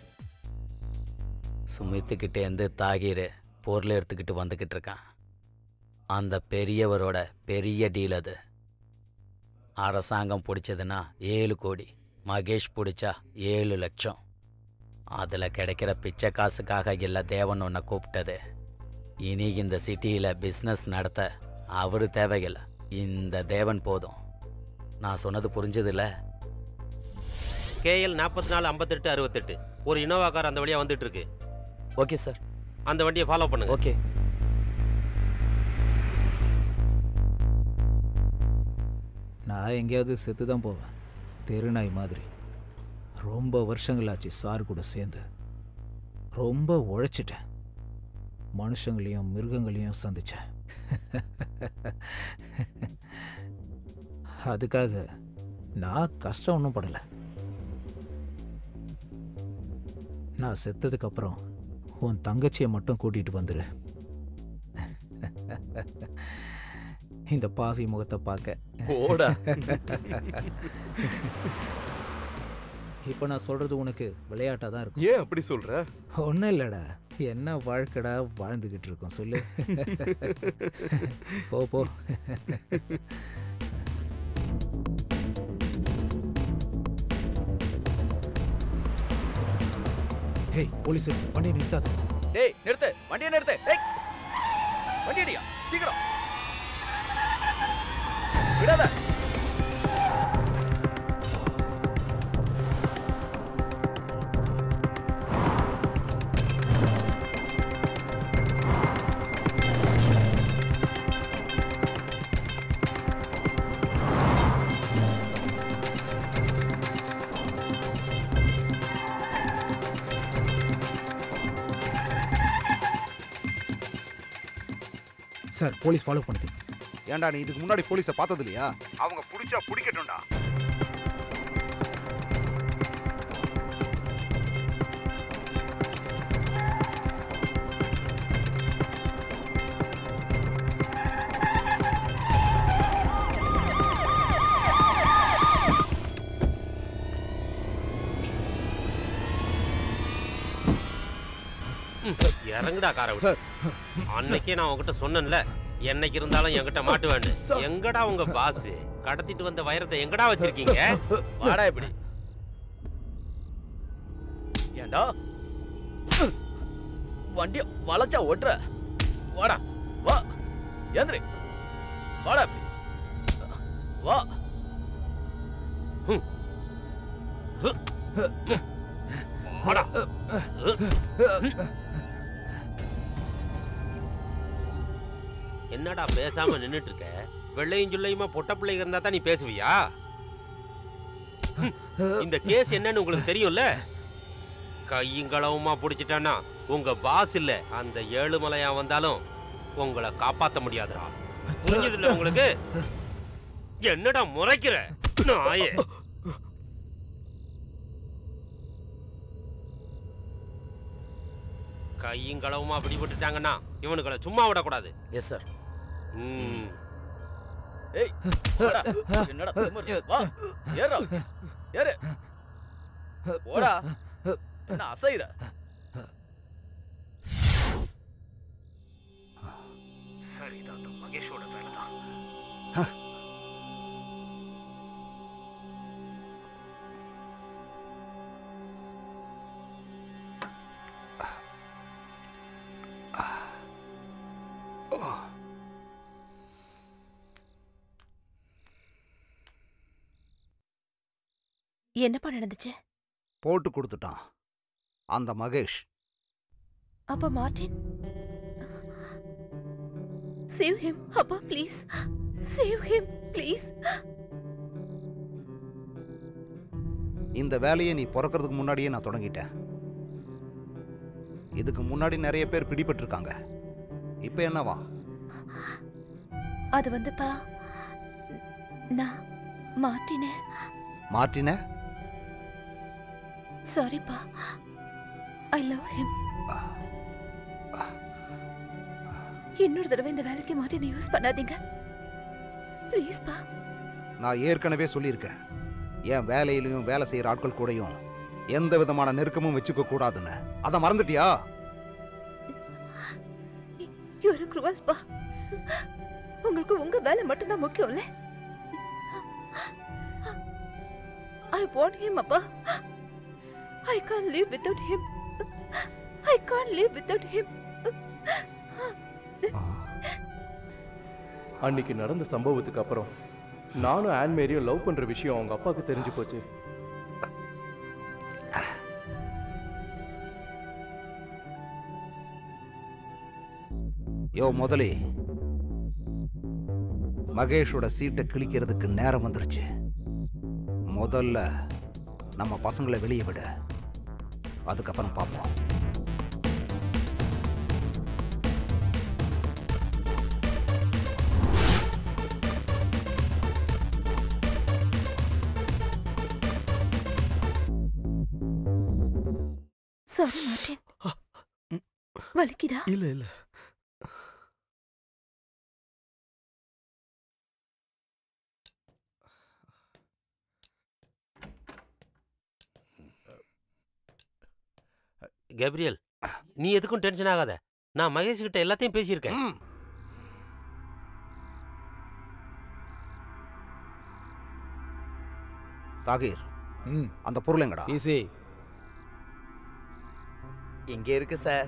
சுமித்துக்கிட்டேருந்து தாகீர் பொருள் எடுத்துக்கிட்டு வந்துக்கிட்டு இருக்கான் அந்த பெரியவரோட பெரிய டீல் அது அரசாங்கம் பிடிச்சதுன்னா ஏழு கோடி மகேஷ் பிடிச்சா ஏழு லட்சம் அதில் கிடைக்கிற பிச்சை காசுக்காக இல்லை தேவன் உன்னை கூப்பிட்டது இனி இந்த சிட்டியில் பிஸ்னஸ் நடத்த அவரு தேவையில்லை இந்த தேவன் போதும் நான் சொன்னது புரிஞ்சதில்ல கேஎல் நாற்பத்தி நாலு ஐம்பத்தெட்டு அறுபத்தெட்டு ஒரு இனோவா கார் அந்த வழியா வந்துட்டு இருக்கு ஓகே சார் அந்த வண்டியை ஃபாலோ பண்ணுங்க ஓகே நான் எங்கேயாவது செத்து தான் போவேன் தெருநாய் மாதிரி ரொம்ப வருஷங்களாச்சு சார் கூட சேர்ந்து ரொம்ப உழைச்சிட்டேன் மனுஷங்களையும் மிருகங்களையும் சந்திச்சேன் அதுக்காக நான் கஷ்டம் ஒன்றும் படலை நான் செத்ததுக்கு அப்புறம் உன் தங்கச்சியை மட்டும் கூட்டிட்டு வந்துரு இந்த பாவி முகத்தை பார்க்க போடா இப்போ நான் சொல்றது உனக்கு விளையாட்டா தான் இருக்கும் ஏன் அப்படி சொல்ற ஒன்றும் இல்லைடா என்ன வாழ்க்கடா வாழ்ந்துகிட்டு இருக்கோம் சொல்லு போ போ ஹேய் போலீஸ் வண்டி நிறுத்தாத டேய் நிறுத்து வண்டியை நிறுத்து டேய் வண்டி அடியா சீக்கிரம் விடாத சார் போலீஸ் ஃபாலோ பண்ணுது ஏன்டா நீ இதுக்கு முன்னாடி போலீஸை பார்த்தது இல்லையா அவங்க பிடிச்சா பிடிக்கட்டும்டா இறங்குடா காரை விட்டு அன்னைக்கே நான் உங்ககிட்ட சொன்னேன்ல என்னைக்கு இருந்தாலும் என்கிட்ட மாட்டுவேன்னு எங்கடா உங்க பாஸ் கடத்திட்டு வந்த வைரத்தை எங்கடா வச்சிருக்கீங்க வாடா இப்படி ஏண்டா வண்டிய வளைச்சா ஓட்டுற வாடா வா ஏந்திரி வாடா இப்படி வா வாடா. என்னடா பேசாம நின்னுட்டு இருக்க வெள்ளையும் சொல்லையுமா பொட்ட பிள்ளைங்க இருந்தா தான் நீ பேசுவியா ஹம், இந்த கேஸ் என்னன்னு உங்களுக்கு தெரியும்ல கையுங்களவுமா பிடிச்சிட்டானா உங்க பாஸ் இல்ல அந்த ஏழுமலையா வந்தாலும் உங்களை காப்பாத்த முடியாதுடா புரிஞ்சதில்ல உங்களுக்கு என்னடா முறைக்கிற நாயே கையும் களவுமா பிடிபட்டுட்டாங்கன்னா இவனுக்களை சும்மா விடக்கூடாது எஸ் சார் ம் ஏய் வாடா என்னடா திமிரு? வா ஏறா ஏறு போடா என்ன அசைற சரி இது அந்த மகேஷோட வேலை தான் என்னப்பா நடந்துச்சு போட்டு கொடுத்துட்டான் அந்த மகேஷ் அப்பா மார்டின் சேவ் ஹிம் அப்பா ப்ளீஸ் சேவ் ஹிம் ப்ளீஸ் இந்த வேலையை நீ பிறக்கறதுக்கு முன்னாடியே நான் தொடங்கிட்டேன் இதுக்கு முன்னாடி நிறைய பேர் பிடிபட்டிருக்காங்க இப்போ என்னவா அது வந்துப்பா நான் மாட்டினேன் மார்ட்டின சாரிப்பா ஐ லவ் ஹிம் இன்னொரு தடவை இந்த வேலைக்கு மாட்டினை யூஸ் பண்ணாதீங்க ப்ளீஸ்ப்பா நான் ஏற்கனவே சொல்லியிருக்கேன் என் வேலையிலையும் வேலை செய்யற ஆட்கள் கூடயும் எந்த விதமான நெருக்கமும் வச்சுக்க கூடாதுன்னு அதை மறந்துட்டியா யூர் குருவல்ப்பா உங்களுக்கு உங்க வேலை மட்டும்தான் முக்கியம்ல ஐ வாண்ட் ஹிம் அப்பா I can live without him I can live without him அன்னைக்கு நடந்த சம்பவத்துக்கு அப்புறம் நானும் ஆன் மேரியும் லவ் பண்ற விஷயம் அவங்க அப்பாவுக்கு தெரிஞ்சு போச்சு யோ முதலே மகேஷோட சீட்டை கிழிக்கிறதுக்கு நேரம் வந்துருச்சு முதல்ல நம்ம பசங்களை வெளியே விடு அதுக்கப்புறம் பார்ப்போம் சாரி மார்டின் வலிக்குதா இல்ல இல்ல கேப்ரியல் நீ எதுக்கும் டென்ஷன் ஆகாத நான் மகேஷ் கிட்ட எல்லாத்தையும் பேசியிருக்கேன் ம். தாகீர் ம் அந்த பொருள் எங்கடா ஈஸி இங்க இருக்கு சார்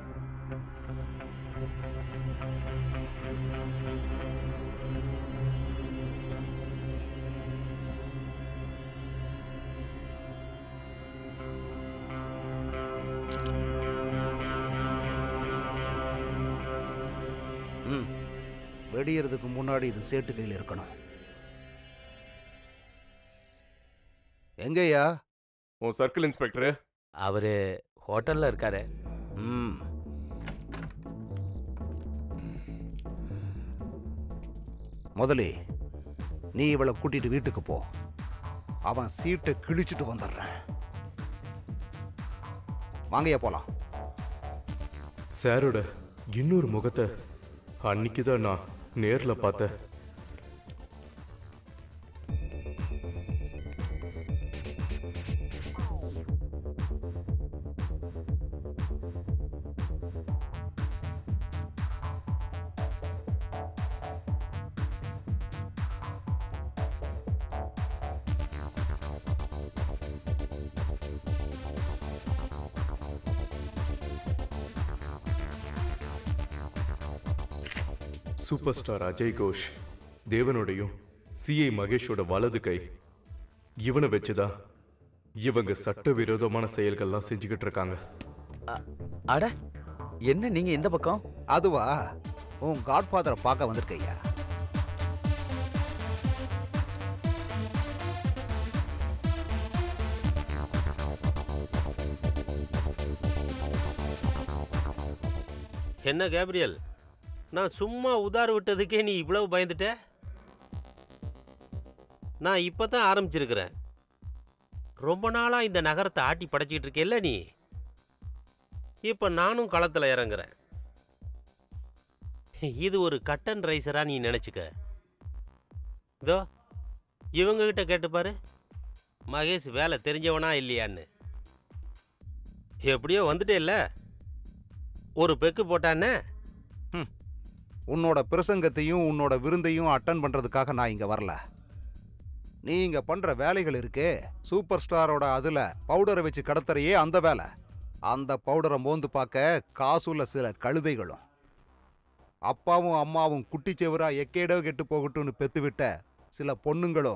ம் வெடியறதுக்கு முன்னாடி இது சேட்டு கையில் இருக்கணும் எங்கய்யா உன் சர்க்கிள் இன்ஸ்பெக்டர் அவரு ஹோட்டல்ல இருக்காரு ம் முதலே நீ இவளை கூட்டிட்டு வீட்டுக்கு போ அவன் சீட்டை கிழிச்சிட்டு வந்துடுறேன் வாங்கய்யா போலாம் சாரோட இன்னொரு முகத்தை அன்னைக்கு தான் நான் நேர்ல பார்த்தேன் சூப்பர் ஸ்டார் அஜய் கோஷ் தேவனோடையும் சிஐ மகேஷோட வலது கை இவனை வச்சுதான் இவங்க சட்டவிரோதமான செயல்கள்லாம் செஞ்சுக்கிட்டு இருக்காங்க அட என்ன நீங்க இந்த பக்கம் அதுவா உன் காட்ஃபாதரை பார்க்க வந்திருக்கையா என்ன கேப்ரியல் நான் சும்மா உதார் விட்டதுக்கே நீ இவ்வளவு பயந்துட்ட நான் இப்போ தான் ஆரம்பிச்சிருக்கிறேன் ரொம்ப நாளாக இந்த நகரத்தை ஆட்டி படைச்சிட்டு இருக்கேல்ல நீ இப்போ நானும் களத்தில் இறங்குறேன் இது ஒரு கட்டன் ரைசரா நீ நினச்சிக்க இதோ இவங்க கிட்ட கேட்டு பாரு மகேஷ் வேலை தெரிஞ்சவனா இல்லையான்னு எப்படியோ வந்துட்டே இல்லை ஒரு பெக்கு போட்டானே உன்னோட பிரசங்கத்தையும் உன்னோட விருந்தையும் அட்டன் பண்றதுக்காக நான் இங்க வரல நீ இங்க பண்ற வேலைகள் இருக்கே சூப்பர் ஸ்டாரோட அதுல பவுடரை வச்சு கடத்துறையே அந்த வேலை அந்த பவுடரை மோந்து பார்க்க காசுள்ள சில கழுதைகளும் அப்பாவும் அம்மாவும் குட்டிச்செவரா எக்கேடோ கெட்டு போகட்டும்னு பெத்துவிட்ட சில பொண்ணுங்களும்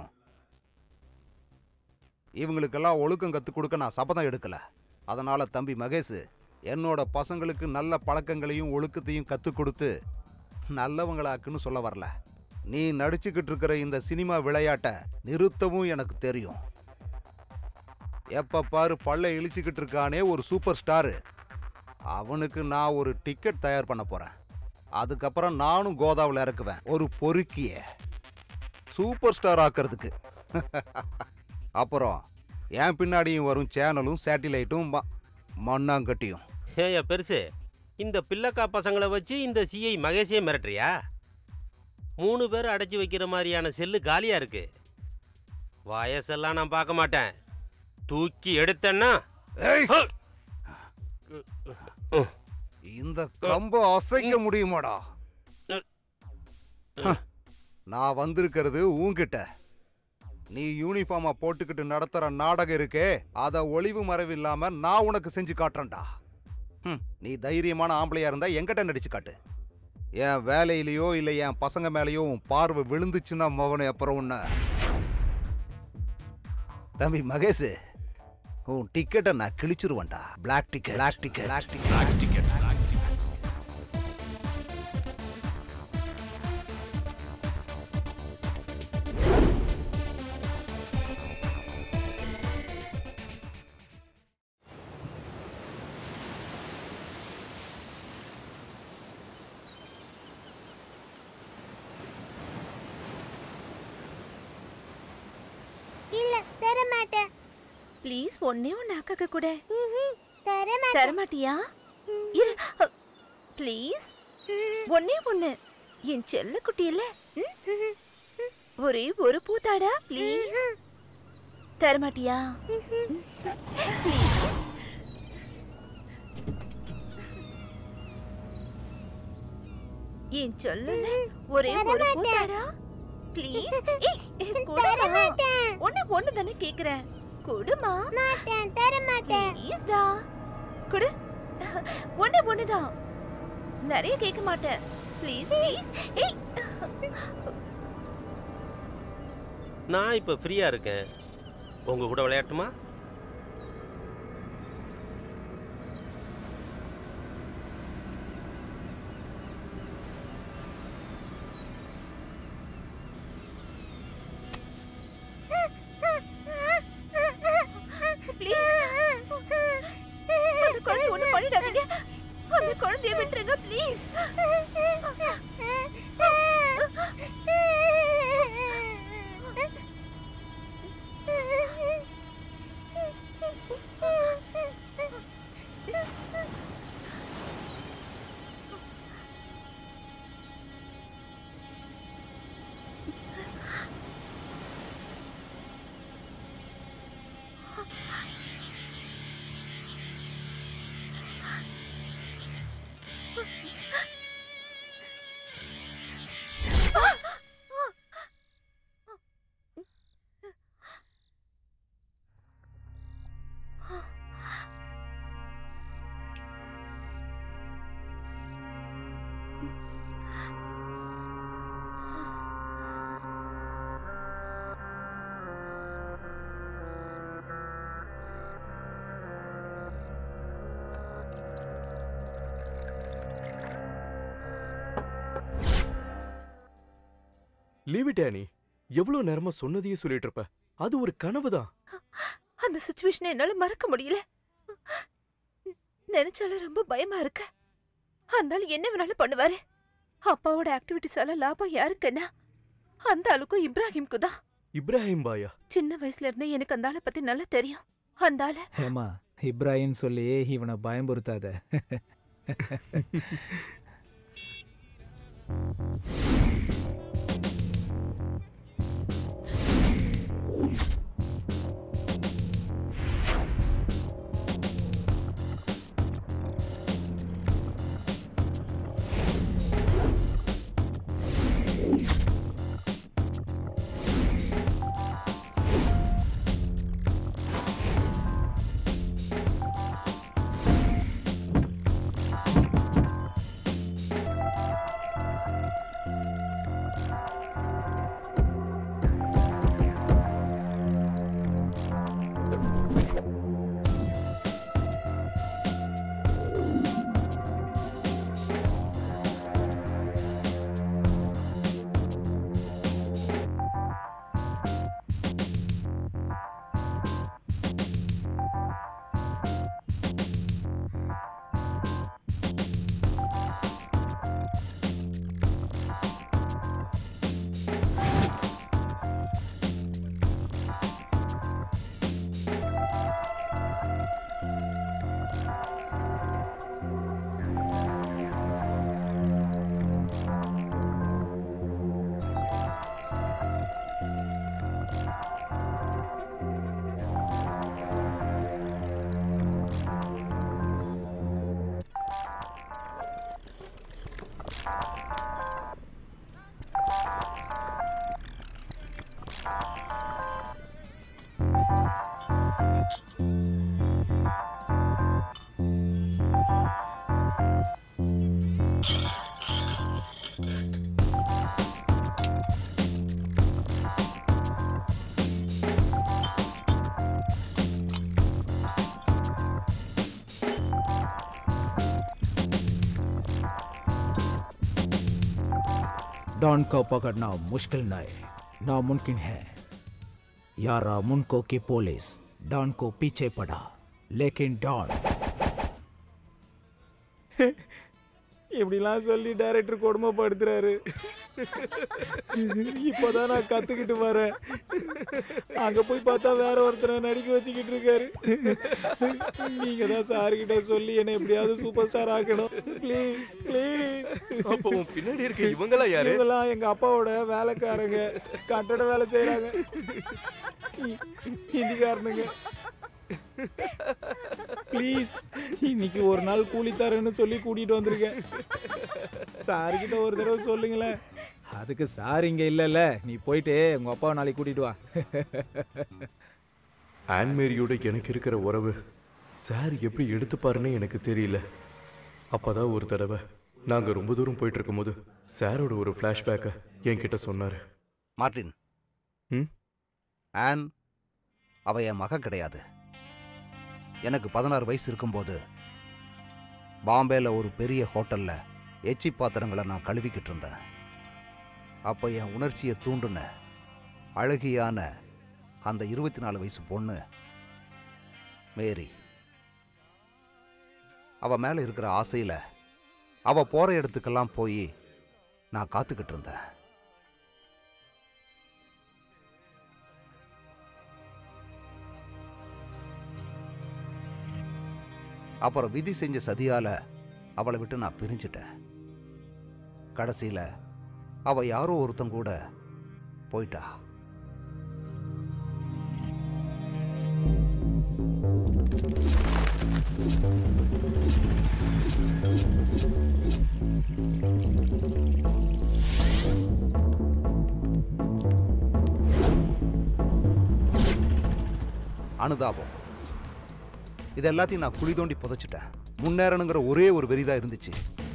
இவங்களுக்கெல்லாம் ஒழுக்கம் கற்றுக் கொடுக்க நான் சபதம் எடுக்கல அதனால தம்பி மகேஷ் என்னோட பசங்களுக்கு நல்ல பழக்கங்களையும் ஒழுக்கத்தையும் கற்றுக் கொடுத்து நல்லவங்களாக்குன்னு சொல்ல வரல நீ நடிச்சுக்கிட்டு இருக்கிற இந்த சினிமா விளையாட்டை நிறுத்தவும் எனக்கு தெரியும் எப்ப பாரு பல்ல இழிச்சுக்கிட்டு இருக்கானே ஒரு சூப்பர் ஸ்டாரு அவனுக்கு நான் ஒரு டிக்கெட் தயார் பண்ண போறேன் அதுக்கப்புறம் நானும் கோதாவில் இறக்குவேன் ஒரு பொறுக்கிய சூப்பர் ஸ்டார் ஆக்கிறதுக்கு அப்புறம் என் பின்னாடியும் வரும் சேனலும் சேட்டிலைட்டும் ம- மண்ணாங்கட்டியும் ஏயா பெருசு இந்த பிள்ளைக்கா பசங்களை வச்சு இந்த சிஐ மகேஷே மிரட்டுறியா மூணு பேர் அடைச்சி வைக்கிற மாதிரியான செல்லு காலியா இருக்கு வயசெல்லாம் நான் பார்க்க மாட்டேன் தூக்கி எடுத்தேன்னா ஏய்! இந்த கம்ப அசைக்க முடியுமாடா ஹ, நான் வந்திருக்கிறது உன்கிட்ட நீ யூனிஃபார்மா போட்டுக்கிட்டு நடத்துற நாடகம் இருக்கே அத ஒளிவு மறைவு இல்லாம நான் உனக்கு செஞ்சு காட்டுறேன்டா ஹம், நீ தைரியமான ஆம்பளையா இருந்தா என்கிட்ட நடிச்சு காட்டு என் வேலையிலயோ இல்ல என் பசங்க மேலயோ உன் பார்வை விழுந்துச்சுன்னா மகனே அப்புறம் உன்ன தம்பி மகேஷ் உன் டிக்கெட்டை நான் கிழிச்சிருவேன்டா black ticket black ticket black ticket black ticket இல்ல தர மாட்டேன் ப்ளீஸ் ஒன்னே ஒன்னு அக்காக்க கூட ம்ஹும், தர மாட்டேன் தரமாட்டியா இரு ப்ளீஸ் ஒன்னே ஒண்ணு என் செல்ல குட்டி இல்ல ம்? ஒரே ஒரு பூத்தாடா ப்ளீஸ் தரமாட்டியா ப்ளீஸ் என் சொல்லுல ஒரே ஒரு பூத்தாடா ப்ளீஸ் தர மாட்டேன் ஒண்ணு ஒண்ணு தானே கேக்குறேன் கொடுமா மாட்டேன் தர மாட்டேன் ப்ளீஸ்டா கொடு ஒண்ணு ஒண்ணுதான் நிறைய கேட்க மாட்டேன் ப்ளீஸ் ப்ளீஸ் ஏய் நான் இப்போ ஃப்ரீயா இருக்கேன் உங்க கூட விளையாட்டுமா ப்ளீஸ் அந்த குழந்தை ஒண்ணு பண்ணிடாதீங்க அந்த குழந்தைய விட்டுருங்க ப்ளீஸ் லீவ் இட் ஆனி எவ்வளவு நேரமா சொன்னதையே சொல்லிட்டு இருப்ப அது ஒரு கனவு தான் அந்த சுச்சுவேஷனை என்னால மறக்க முடியல நினைச்சால ரொம்ப பயமா இருக்கு அந்த ஆள் என்ன வேணாலும் பண்ணுவாரு அப்பாவோட ஆக்டிவிட்டிஸ் எல்லாம் லாபம் யாருக்குன்னா அந்த ஆளுக்கும் இப்ராஹிம்க்கு தான் இப்ராஹிம் பாயா சின்ன வயசுல இருந்தே எனக்கு அந்த ஆளை பத்தி நல்லா தெரியும் அந்த ஆளு ஏமா இப்ராஹிம் சொல்லி இவனை பயம்புறுத்தாத डॉन को पकड़ना मुश्किल नहीं नामुमकिन है यारा मुनको की पुलिस डॉन को पीछे पड़ा लेकिन डॉन இப்படிலாம் சொல்லி டைரக்டர் கொடுமைப்படுத்துறாரு இப்போதான் நான் கத்துக்கிட்டு வரேன் அங்க போய் பார்த்தா வேற ஒருத்தரை நடிக்க வச்சுக்கிட்டு இருக்காரு நீங்க தான் சார் கிட்ட சொல்லி என்ன எப்படியாவது சூப்பர் ஸ்டார் ஆக்கணும் ப்ளீஸ் ப்ளீஸ் அப்போ உன் பின்னாடி இருக்க இவங்களா யாரு இவங்கெல்லாம் எங்க அப்பாவோட வேலைக்காரங்க கட்டட வேலை செய்யறாங்க ஹிந்திக்காரனுங்க ப்ளீஸ் இன்னைக்கு ஒரு நாள் கூலி தரேன்னு சொல்லி கூட்டிட்டு வந்திருக்கேன் சார்கிட்ட ஒரு தடவை சொல்லுங்களேன் அதுக்கு சார் இங்க இல்லைல்ல நீ போயிட்டு உங்க அப்பாவை நாளைக்கு கூட்டிட்டு வா ஆன்மேரியோட எனக்கு இருக்கிற உறவு சார் எப்படி எடுத்துப்பாருன்னு எனக்கு தெரியல அப்பதான் ஒரு தடவை நாங்கள் ரொம்ப தூரம் போயிட்டு இருக்கும்போது சாரோட ஒரு ஃப்ளாஷ்பேக்கை என்கிட்ட சொன்னார் மார்ட்டின் ம்? ஆன் அவ என் மக கிடையாது எனக்கு பதினாறு வயசு இருக்கும்போது பாம்பேல ஒரு பெரிய ஹோட்டல்ல எச்சி பாத்திரங்களை நான் கழுவிக்கிட்டு இருந்தேன் அப்போ என் உணர்ச்சியை தூண்டுன அழகியான அந்த இருபத்தி நாலு வயசு பொண்ணு மேரி அவ மேல இருக்கிற ஆசையில அவ போற இடத்துக்கெல்லாம் போய் நான் காத்துக்கிட்டு இருந்தேன் அப்புறம் விதி செஞ்ச சதியால அவளை விட்டு நான் பிரிஞ்சிட்டேன் கடைசியில அவ யாரோ ஒருத்தன் கூட போயிட்டா அனுதாபம் இது எல்லாத்தையும் நான் குழி தோண்டி புதைச்சிட்டேன் முன்னேறணுங்கிற ஒரே ஒரு வெறிதான் இருந்துச்சு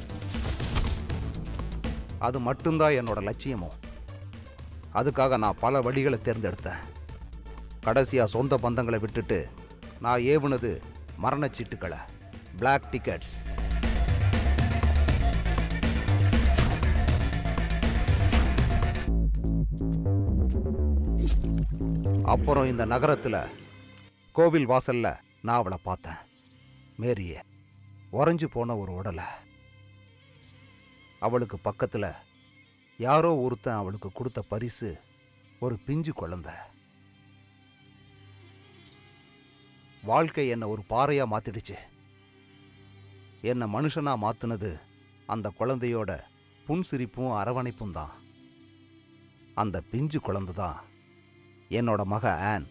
அது மட்டும்தான் என்னோட லட்சியமும் அதுக்காக நான் பல வழிகளை தேர்ந்தெடுத்தேன் கடைசியா சொந்த பந்தங்களை விட்டுட்டு நான் ஏவுனது மரணச்சீட்டுக்களை பிளாக் டிக்கெட்ஸ் அப்புறம் இந்த நகரத்துல கோவில் வாசல்ல நான் அவளை பார்த்தேன் மேரிய உறைஞ்சு போன ஒரு உடலை அவளுக்கு பக்கத்துல யாரோ ஒருத்தன் அவளுக்கு கொடுத்த பரிசு ஒரு பிஞ்சு குழந்தை வாழ்க்கை என்னை ஒரு பாறையா மாத்திடுச்சு என்னை மனுஷனா மாத்துனது அந்த குழந்தையோட புன்சிரிப்பும் அரவணைப்பும் தான் அந்த பிஞ்சு குழந்தை தான் என்னோட மக ஆன்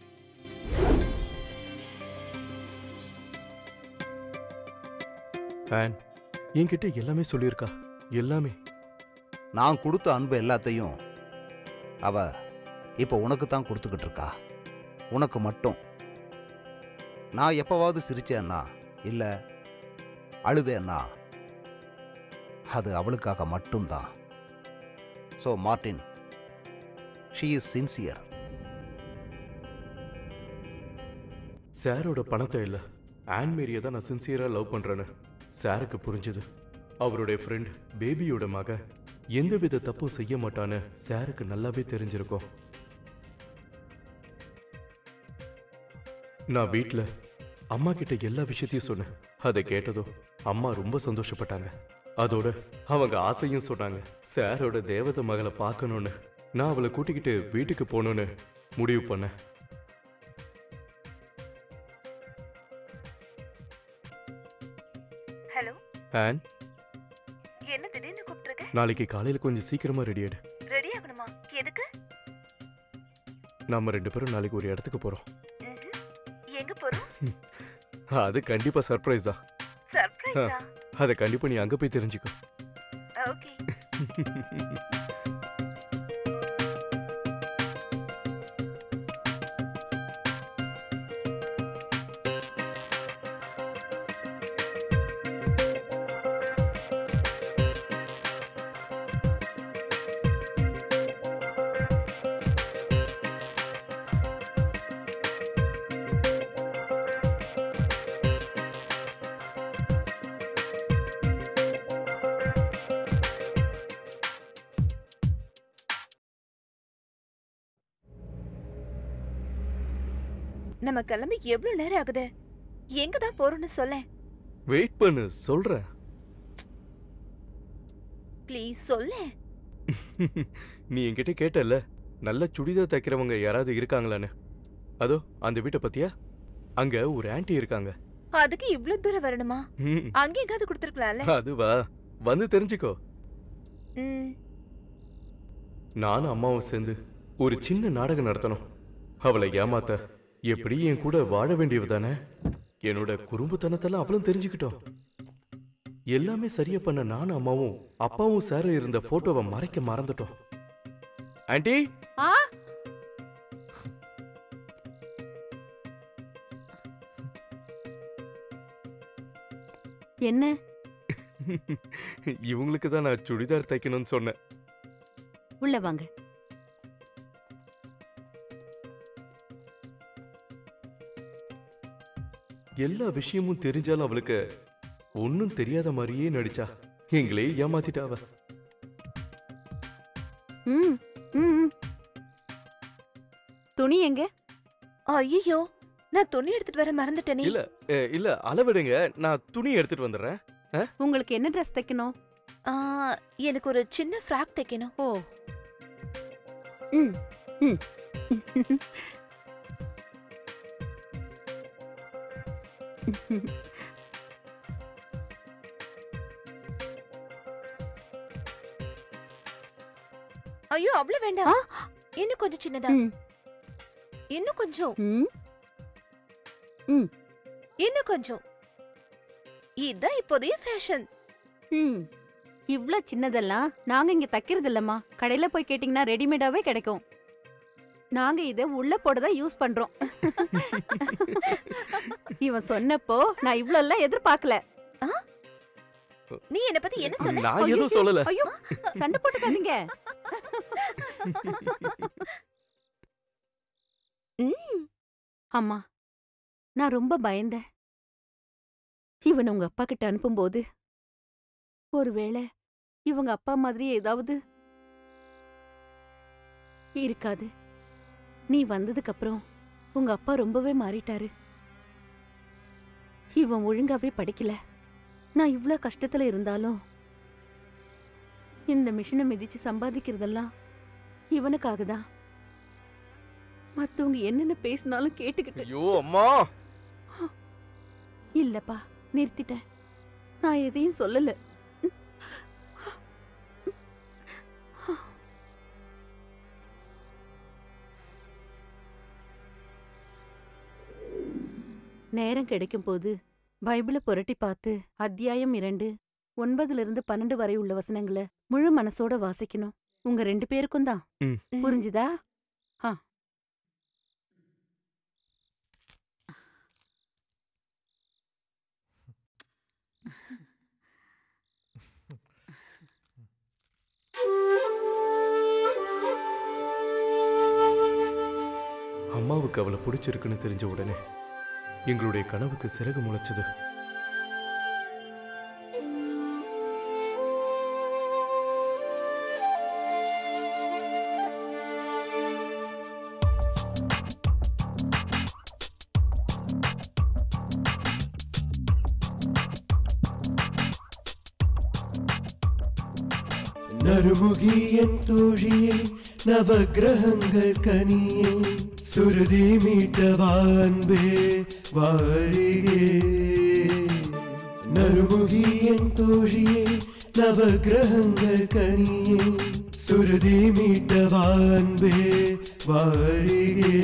ஆன் என்கிட்ட எல்லாமே சொல்லியிருக்கா எல்லாமே நான் கொடுத்த அன்பு எல்லாத்தையும் அவ இப்போ உனக்கு தான் கொடுத்துக்கிட்டு இருக்கா உனக்கு மட்டும் நான் எப்பவாவது சிரிச்சேன்னா இல்ல அழுதேன்னா அது அவளுக்காக மட்டும்தான் so Martin she is sincere சாரோட பணத்தை இல்லை ஆன்மேரியை தான் நான் சின்சியராக லவ் பண்ணுறேன்னு சாருக்கு புரிஞ்சுது அவருடைய ஃப்ரெண்ட் பேபியோட மக எந்தவித தப்பும் செய்ய மாட்டான்னு சாருக்கு நல்லாவே தெரிஞ்சிருக்கும் நான் வீட்டில் அம்மா கிட்ட எல்லா விஷயத்தையும் சொன்னேன் அதை கேட்டதும் அம்மா ரொம்ப சந்தோஷப்பட்டாங்க அதோட அவங்க ஆசையும் சொன்னாங்க சாரோட தேவதை மகளை பார்க்கணுன்னு நான் அவளை கூட்டிக்கிட்டு வீட்டுக்கு போகணுன்னு முடிவு பண்ணேன் ஹலோ ஆன் என்ன திடீர்னு கூப்பிட்டுருக்க நாளைக்கு காலையில் கொஞ்சம் சீக்கிரமா ரெடி ஆயிடு ரெடி ஆகணுமா எதுக்கு நாம ரெண்டு பேரும் நாளைக்கு ஒரு இடத்துக்கு போறோம் ம்ஹும். எங்க போறோம் அது கண்டிப்பா சர்ப்ரைஸ் தான் சர்ப்ரைஸா அதை கண்டிப்பா நீ அங்க போய் தெரிஞ்சுக்கோ ஓகே நம்ம கிளம்பி எவ்வளவு நேரம் ஆகுது எங்க தான் போறோம்னு சொல்ல வெயிட் பண்ணு சொல்றேன் ப்ளீஸ் சொல்ல நீ என்கிட்ட கேட்டல நல்ல சுடிதார் தைக்கிறவங்க யாராவது இருக்காங்களான்னு அதோ அந்த வீட்டை பத்தியா அங்க ஒரு ஆன்ட்டி இருக்காங்க அதுக்கு இவ்ளோ தூரம் வரணுமா ம், அங்க எங்காவது கொடுத்துருக்கலாம்ல அதுவா வந்து தெரிஞ்சுக்கோ ம், நானும் அம்மாவும் சேர்ந்து ஒரு சின்ன நாடகம் நடத்தணும் அவளை ஏமாத்த எப்படி என் கூட வாழ வேண்டியவ தானே என்னோட குறும்புத்தனத்தெல்லாம் அவளும் தெரிஞ்சுக்கிட்டோம் எல்லாமே சரியா பண்ண நானும் அம்மாவும் அப்பாவும் சார இருந்த போட்டோவை மறைக்க மறந்துட்டோம் ஆன்ட்டி ஆ என்ன இவங்களுக்கு தான் நான் சுடிதார் தைக்கணும்னு சொன்னேன் உள்ள வாங்க எல்லா விஷயமும் தெரிஞ்சாலும் அவளுக்கு ஒன்னும் தெரியாத மாதிரியே நடிச்சா எங்களே ஏமாத்திட்டா அவ ம் ம், ம். துணி எங்க ஐயோ நான் துணி எடுத்துட்டு வர மறந்துட்டேனே இல்ல அ, இல்ல அளவிடுங்க நான் துணி எடுத்துட்டு வந்துடுறேன் உங்களுக்கு என்ன ட்ரெஸ் தைக்கணும் ஆ, எனக்கு ஒரு சின்ன ஃப்ராக் தைக்கணும் ஓ ம் ம் ஐயோ அவ்வளவு வேண்டாம் இன்னும் கொஞ்சம் சின்னதா ம். இன்னும் கொஞ்சம் ம் இன்னும் கொஞ்சம் இதான் இப்போதைய ஃபேஷன் ம் இவ்ளோ சின்னதெல்லாம் நாங்க இங்க தைக்கிறது இல்லம்மா கடையில போய் கேட்டிங்கன்னா ரெடிமேடாவே கிடைக்கும் நாங்க இத உள்ள போட தான் யூஸ் பண்றோம் இவன் சொன்னப்போ நான் இவ்ளோ எல்லாம் எதிர்பார்க்கல நீ என்ன பத்தி என்ன சொன்ன நான் எதுவும் சொல்லல ஐயோ சண்டை போட்டுக்காதீங்க ம், அம்மா நான் ரொம்ப பயந்தேன் இவன் உங்க அப்பா கிட்ட அனுப்பும்போது ஒருவேளை இவங்க அப்பா மாதிரி ஏதாவது இருக்காது நீ வந்ததுக்கு அப்புறம் உங்க அப்பா ரொம்பவே மாறிட்டாரு இவன் ஒழுங்காவே படிக்கல நான் இவ்ளோ கஷ்டத்துல இருந்தாலும் இந்த மிஷினை மிதிச்சு சம்பாதிக்கிறதெல்லாம் இவனுக்காக தான் மத்தவங்க என்னென்ன பேசினாலும் கேட்டுக்கிட்டு ஐயோ அம்மா இல்லப்பா நிறுத்திட்டேன் நான் எதையும் சொல்லல நேரம் கிடைக்கும் போது பைபிளை புரட்டி பார்த்து அத்தியாயம் இரண்டு ஒன்பதுல இருந்து பன்னெண்டு வரை உள்ள வசனங்களை முழு மனசோட வாசிக்கணும் உங்க ரெண்டு பேருக்கும் தான் ம். புரிஞ்சுதா ஆ அம்மாவுக்கு அவளை பிடிச்சிருக்குன்னு தெரிஞ்ச உடனே எங்களுடைய கனவுக்கு சிறகு முளைச்சது நறுமுகியன் தோழியே நவக்கிரகங்கள் கனியே சுருதி மீட்டவான்பே வாரியே நறுமுகியன் தோழியே நவக்கிரகங்கள் கனியே சுருதி மீட்டவான்பே வாரியே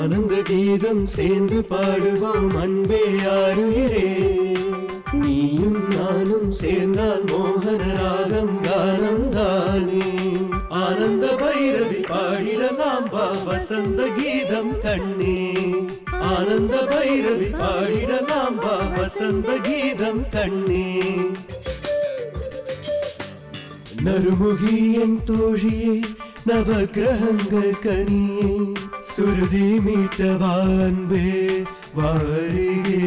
ஆனந்த கீதம் சேர்ந்து பாடுவோம் அன்பே ஆறுயிரே நீயும் நானும் சேர்ந்தால் மோகன ராகம் கானம் தானே ஆனந்த பைரவி பாடிடலாம் வா வசந்த கீதம் கண்ணே ஆனந்த பைரவி பாடிடலாம் வா வசந்த கீதம் கண்ணே நறுமுகி என் தோழியே நவகிரகங்கள் கனியே சுருதி மீட்டவா அன்பே வாரியே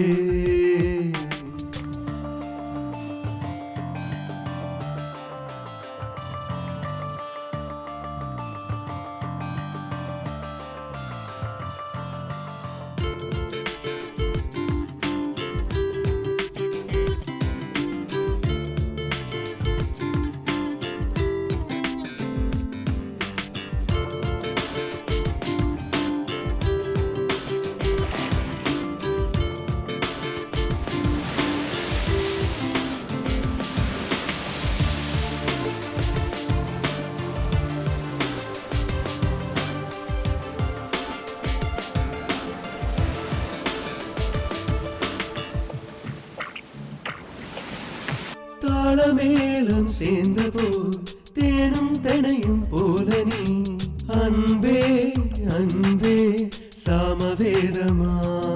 தாளமேளம் சேர்ந்த போல் தேனும் தனையும் போல நீ அன்பே அன்பே சாமவேதமா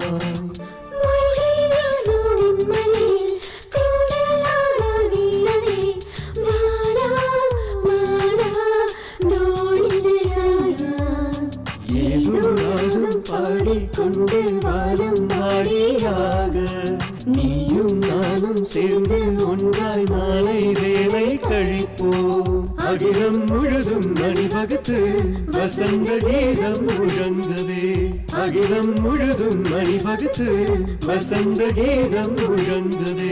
ஏதோ ராகம் பாடிக்கொண்டு வானம் வாடியாக நீயும் நானும் சேர்ந்து ஒன்றாய் மாலை வேலை கழிப்போம் அகிலம் முழுதும் அணிவகுத்து வசந்த கீதம் முழங்கவே அகிலம் முழுதும் அணிவகுத்து வசந்த கீதம் முழங்கவே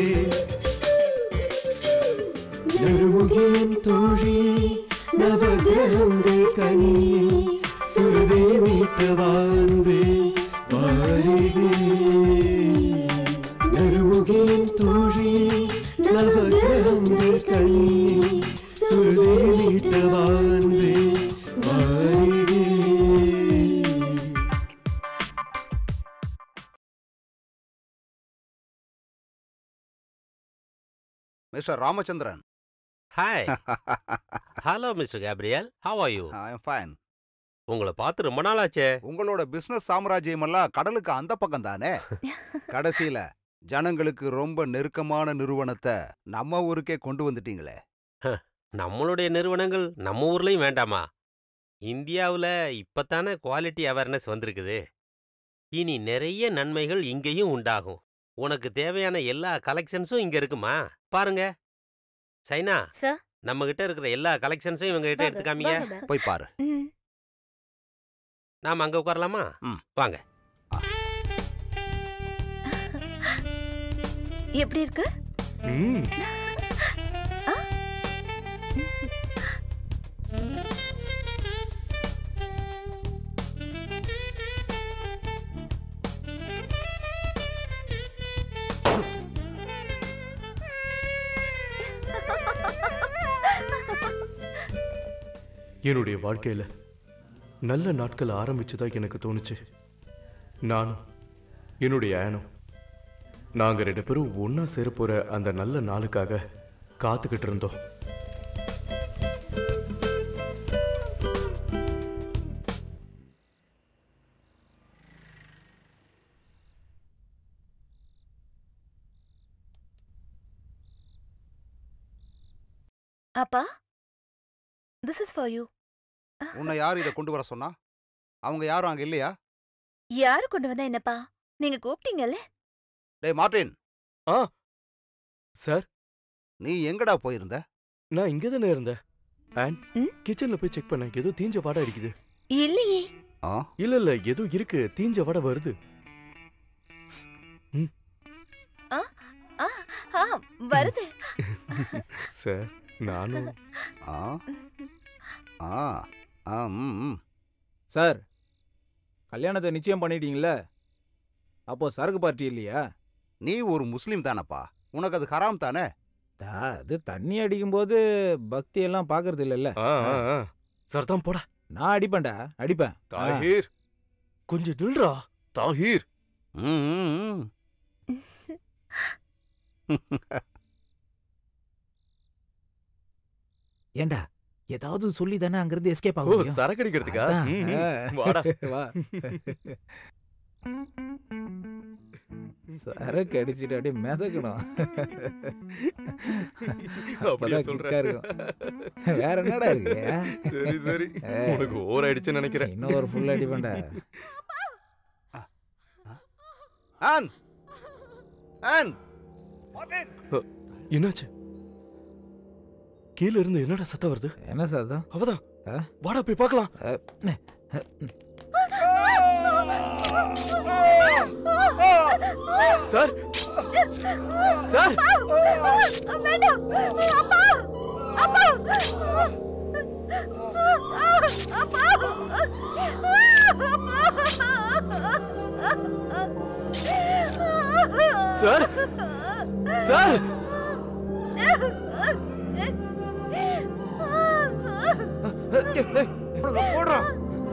நெருமுகியின் தோழியே நவகிரகங்கள் கனியே சுருதே மீட்டவான்பே வாரிகே நெருமுகியின் தோழியே நவகிரகங்கள் கனியே சுருதே மீட்டவான்பே வாரிகே mister Ramachandran hi hello mister Gabriel how are you I am fine உங்களை பார்த்து ரொம்ப நாள் ஆச்சே உங்களோட பிசினஸ் சாம்ராஜ்யம் எல்லாம் கடலுக்கு அந்த பக்கம் தானே கடைசியில ஜனங்களுக்கு ரொம்ப நெருக்கமான நிறுவனத்தை நம்ம ஊருக்கே கொண்டு வந்துட்டீங்களே நம்மளுடைய நிறுவனங்கள் நம்ம ஊர்லயும் வேண்டாமா இந்தியாவுல இப்பத்தானே குவாலிட்டி அவேர்னஸ் வந்திருக்குது இனி நிறைய நன்மைகள் இங்கேயும் உண்டாகும் உனக்கு தேவையான எல்லா கலெக்ஷன்ஸும் இங்க இருக்குமா பாருங்க சைனா சார் நம்ம கிட்ட இருக்கிற எல்லா கலெக்ஷன்ஸும் இவங்க கிட்ட எடுத்து காமிங்க போய் பாரு நாம அங்க உட்காரலாமா ம். வாங்க எப்படி இருக்கு ம் என்னுடைய வாழ்க்கையில நல்ல நாட்கள் ஆரம்பிச்சதா எனக்கு தோணுச்சு நானும் என்னுடைய ஆனும் நாங்க ரெண்டு பேரும் ஒண்ணா சேர போற அந்த நல்ல நாளுக்காக காத்துக்கிட்டு இருந்தோம் அப்பா திஸ் இஸ் ஃபார் யூ உன்னை யார் இதை கொண்டு வர சொன்னா அவங்க யாரும் அங்க இல்லையா யாரு கொண்டு வந்தா என்னப்பா நீங்க கூப்பிட்டீங்கல்ல டேய் மார்ட்டின் ஆ சார் நீ எங்கடா போயிருந்த நான் இங்கே தானே இருந்தேன் அண்ட் ம்? கிச்சன்ல போய் செக் பண்ணேன் ஏதோ தீஞ்ச வாடை அடிக்குது இல்லையே ஆ இல்ல இல்ல ஏதோ இருக்கு தீஞ்ச வாடை வருது ஆ ஆ வருது சார் நானும் ஆ ஆ ஆ ம் ம். சார் கல்யாணத்தை நிச்சயம் பண்ணிட்டீங்களே அப்போ சரக்கு பார்ட்டி இல்லையா நீ ஒரு முஸ்லீம் தானப்பா உனக்கு அது ஹராம் தானே தா, அது தண்ணி அடிக்கும்போது பக்தி எல்லாம் பாக்குறது இல்லைல்ல ஆ, ஆ, ஆ. சார் தான் போடா நான் அடிப்பேன்டா அடிப்பேன் ஆ. தாஹீர் கொஞ்சம் நில்றா தாஹீர் ம், ம், ஏண்டா ஏதாவது சொல்லி தானே அங்கிருந்து எஸ்கேப் ஆக ஓ முடியும் சரக்கு அடிக்கிறதுக்கா அதான். ம், ம். ஆ. வாடா வா சரக்கு அடிச்சுட்டு அப்படியே மிதக்கணும் அப்படியே அப்பதான் சொல்றேன். கிக்கா இருக்கும். வேற என்னடா இருக்கு சரி சரி ஏ. உனக்கு ஓவர் ஆயிடுச்சுன்னு நினைக்கிறேன் இன்னும் ஒரு ஃபுல் அடிப்பேன்டா ஆன் ஆன் என்னாச்சு கீழ இருந்து என்னடா சத்தம் வருது என்ன சத்தம் அவதான் ஆ? வாடா போய் பார்க்கலாம் சார் சார் வேண்டாம் அப்பா அப்பா சார் சார் போடுறான்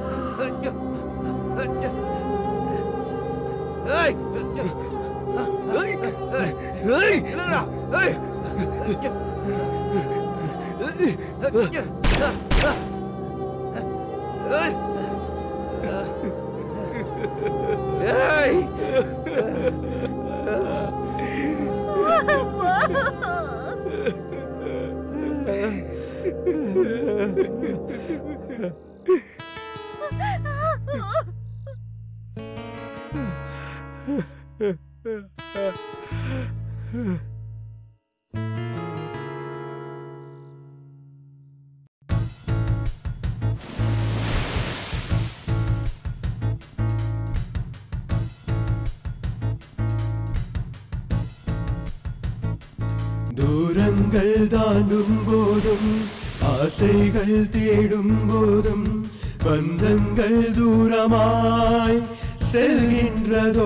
ஏய் ஏய் ஏய் என்னடா ஏய் ஏய் தூரங்கள் தாண்டும் போதும் ஆசைகள் தேடும் போதும் பந்தங்கள் தூரமாய் செல்கின்றதோ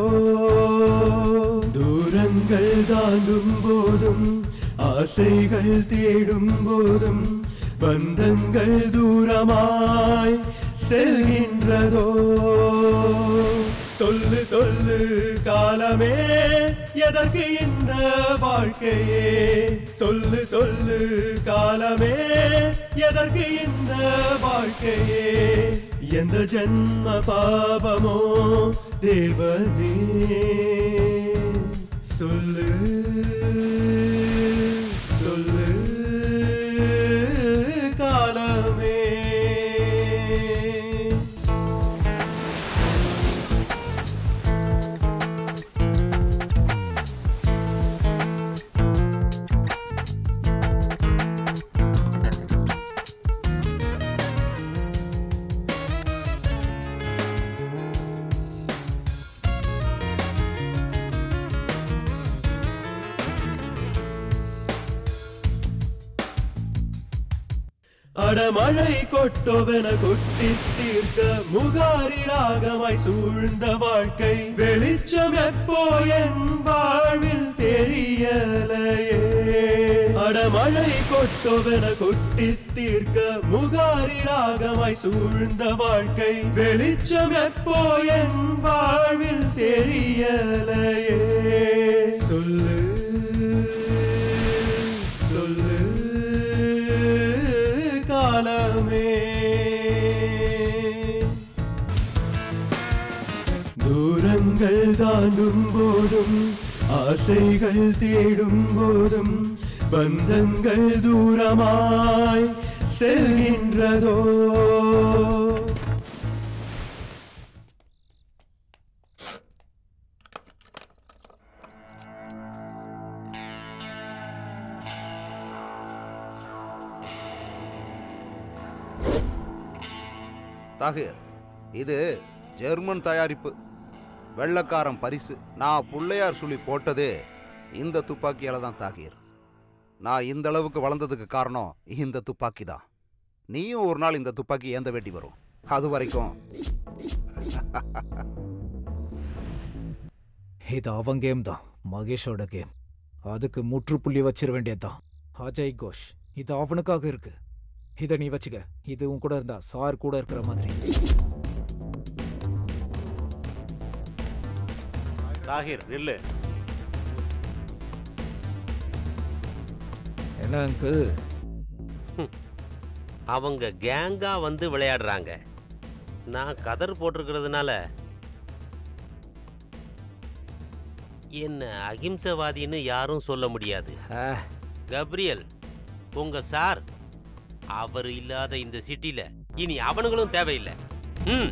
தூரங்கள் தாண்டும் போதும் ஆசைகள் தேடும் போதும் பந்தங்கள் தூரமாய் செல்கின்றதோ சொல்லு சொல்லு காலமே எதற்கு இந்த வாழ்க்கையே சொல்லு சொல்லு காலமே எதற்கு இந்த வாழ்க்கையே எந்த ஜன்ம பாபமோ தேவனே சொல்லு சொல்லு காலமே அடமழை கொட்டோவென கொட்டி தீர்க்க முகாரி ராகமாய் சூழ்ந்த வாழ்க்கை வெளிச்சம் எப்போ என் வாழ்வில் தெரியலையே அடமழை கொட்டோவென கொட்டி தீர்க்க முகாரி ராகமாய் சூழ்ந்த வாழ்க்கை வெளிச்சம் எப்போ என் வாழ்வில் தெரியலையே சொல்லு சொல்லு காலமே தூரங்கள் தாண்டும் போதும் ஆசைகள் தேடும் போதும் பந்தங்கள் தூரமாய் செல்கின்றதோ தாகீர் இது ஜெர்மன் தயாரிப்பு வெள்ளக்காரன் பரிசு நான் புள்ளையார் சொல்லி போட்டதே இந்த துப்பாக்கியால தான் தாகீர் நான் இந்த அளவுக்கு வளர்ந்ததுக்கு காரணம் இந்த துப்பாக்கி தான் நீயும் ஒரு நாள் இந்த துப்பாக்கி ஏந்த வேண்டி வரும் அது வரைக்கும் இது அவன் கேம் தான் மகேஷோட கேம் அதுக்கு முற்றுப்புள்ளி வச்சிட வேண்டியதுதான் அஜய் கோஷ் இது அவனுக்காக இருக்கு இதை நீ வச்சுக்க இது உன் கூட இருந்தா சார் கூட இருக்கிற மாதிரி தாகிர் நில்லு என்ன அங்கிள் அவங்க கேங்கா வந்து விளையாடுறாங்க நான் கதர் போட்டிருக்கிறதுனால என்ன அகிம்சவாதின்னு யாரும் சொல்ல முடியாது கப்ரியல் உங்க சார் அவர் இல்லாத இந்த சிட்டில இனி அவனுங்களும் தேவையில்லை ம்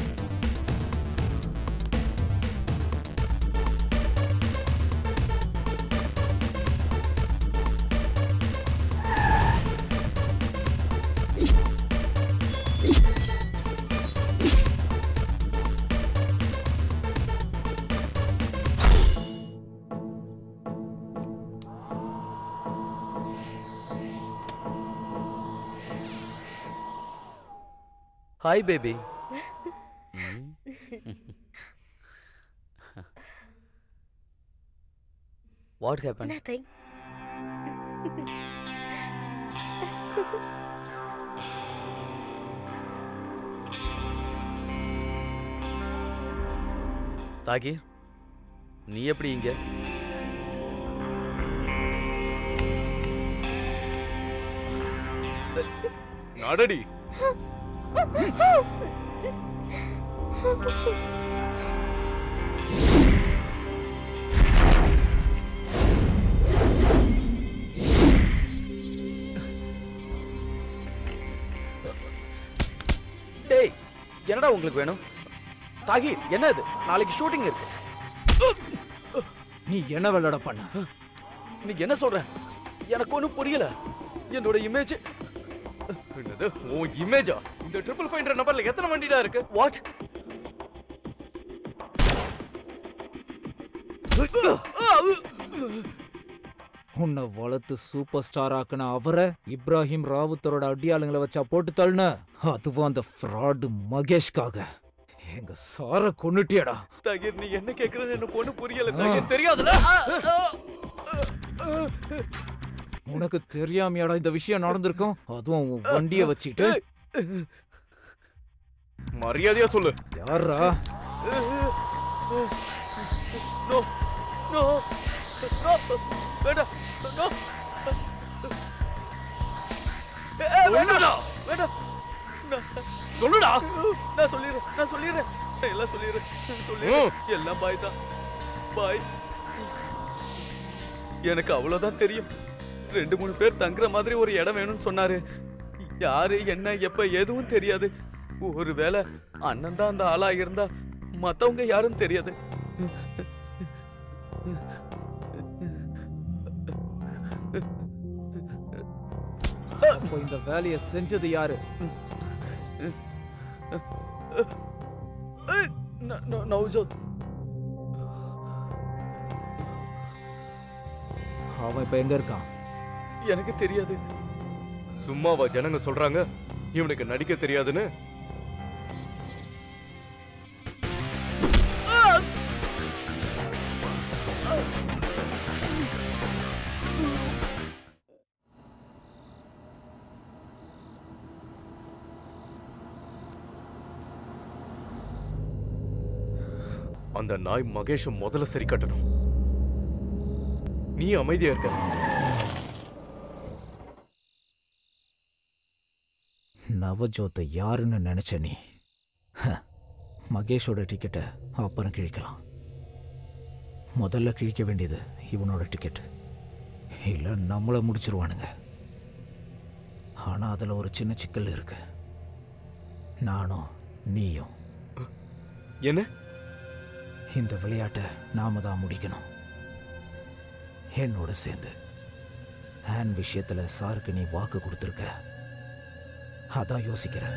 hi baby what happen Nothing. Tahir நீ எப்படி இங்க நடடி டேய் என்னடா உங்களுக்கு வேணும் தாகிர் என்ன இது நாளைக்கு ஷூட்டிங் இருக்கு நீ என்ன விளையாட பண்ண நீ என்ன சொல்ற எனக்கு ஒன்றும் புரியல என்னோட இமேஜ் என்னது உன் இமேஜா இந்த ட்ரிபிள் ஃபைவ் நம்பர்ல எத்தனை வண்டிடா இருக்கு வாட் உன்னை வளர்த்து சூப்பர் ஸ்டார் ஆக்குன அவரை இப்ராஹிம் ராவுத்தரோட அடியாளுங்களை வச்சா போட்டு தள்ளுன அதுவும் அந்த ஃப்ராடு மகேஷ்காக எங்க சார கொன்னுட்டியடா தாகிர் நீ என்ன கேக்குறன்னு எனக்கு ஒன்றும் புரியல தாகிர் தெரியாதுல உனக்கு தெரியாமையாடா இந்த விஷயம் நடந்திருக்கும் அதுவும் உன் வண்டிய வச்சுட்டு மரியாதையா சொல்லு யாரா நோ நோ நோ வேண்டாம் நோ வேண்டாம் வேண்டாம் சொல்லுடா நான் சொல்லிடுறேன் நான் சொல்லிடுறேன் நான் எல்லாம் சொல்லிடுறேன் சொல்லிடுறேன் எல்லாம் பாய் தான் பாய் எனக்கு அவ்வளவுதான் தெரியும் ரெண்டு மூணு பேர் தங்குற மாதிரி ஒரு இடம் வேணும்னு சொன்னாரு யாரு என்ன எப்ப எதுவும் தெரியாது ஒருவேளை அண்ணன் தான் அந்த ஆளா இருந்தா மத்தவங்க யாரும் தெரியாது அப்போ இந்த வேலையை செஞ்சது யாரு ந- ந- நவ்ஜோத் அவன் இப்ப எங்க இருக்கான் எனக்கு தெரியாது சும்மாவா ஜனங்க சொல்றாங்க இவனுக்கு நடிக்க தெரியாதுன்னு அந்த நாய் மகேஷ முதல்ல சரி கட்டணும் நீ அமைதியா இருக்க நவஜோத்தை யாருன்னு நினைச்ச நீ ஹ, மகேஷோட டிக்கெட்டை அப்புறம் கிழிக்கலாம் முதல்ல கிழிக்க வேண்டியது இவனோட டிக்கெட் இல்லை நம்மளை முடிச்சிருவானுங்க ஆனால் அதில் ஒரு சின்ன சிக்கல் இருக்கு நானும் நீயும் என்ன இந்த விளையாட்டை நாம தான் முடிக்கணும் என்னோட சேர்ந்து ஆன் விஷயத்துல சாருக்கு நீ வாக்கு கொடுத்துருக்க அதான் யோசிக்கிறேன்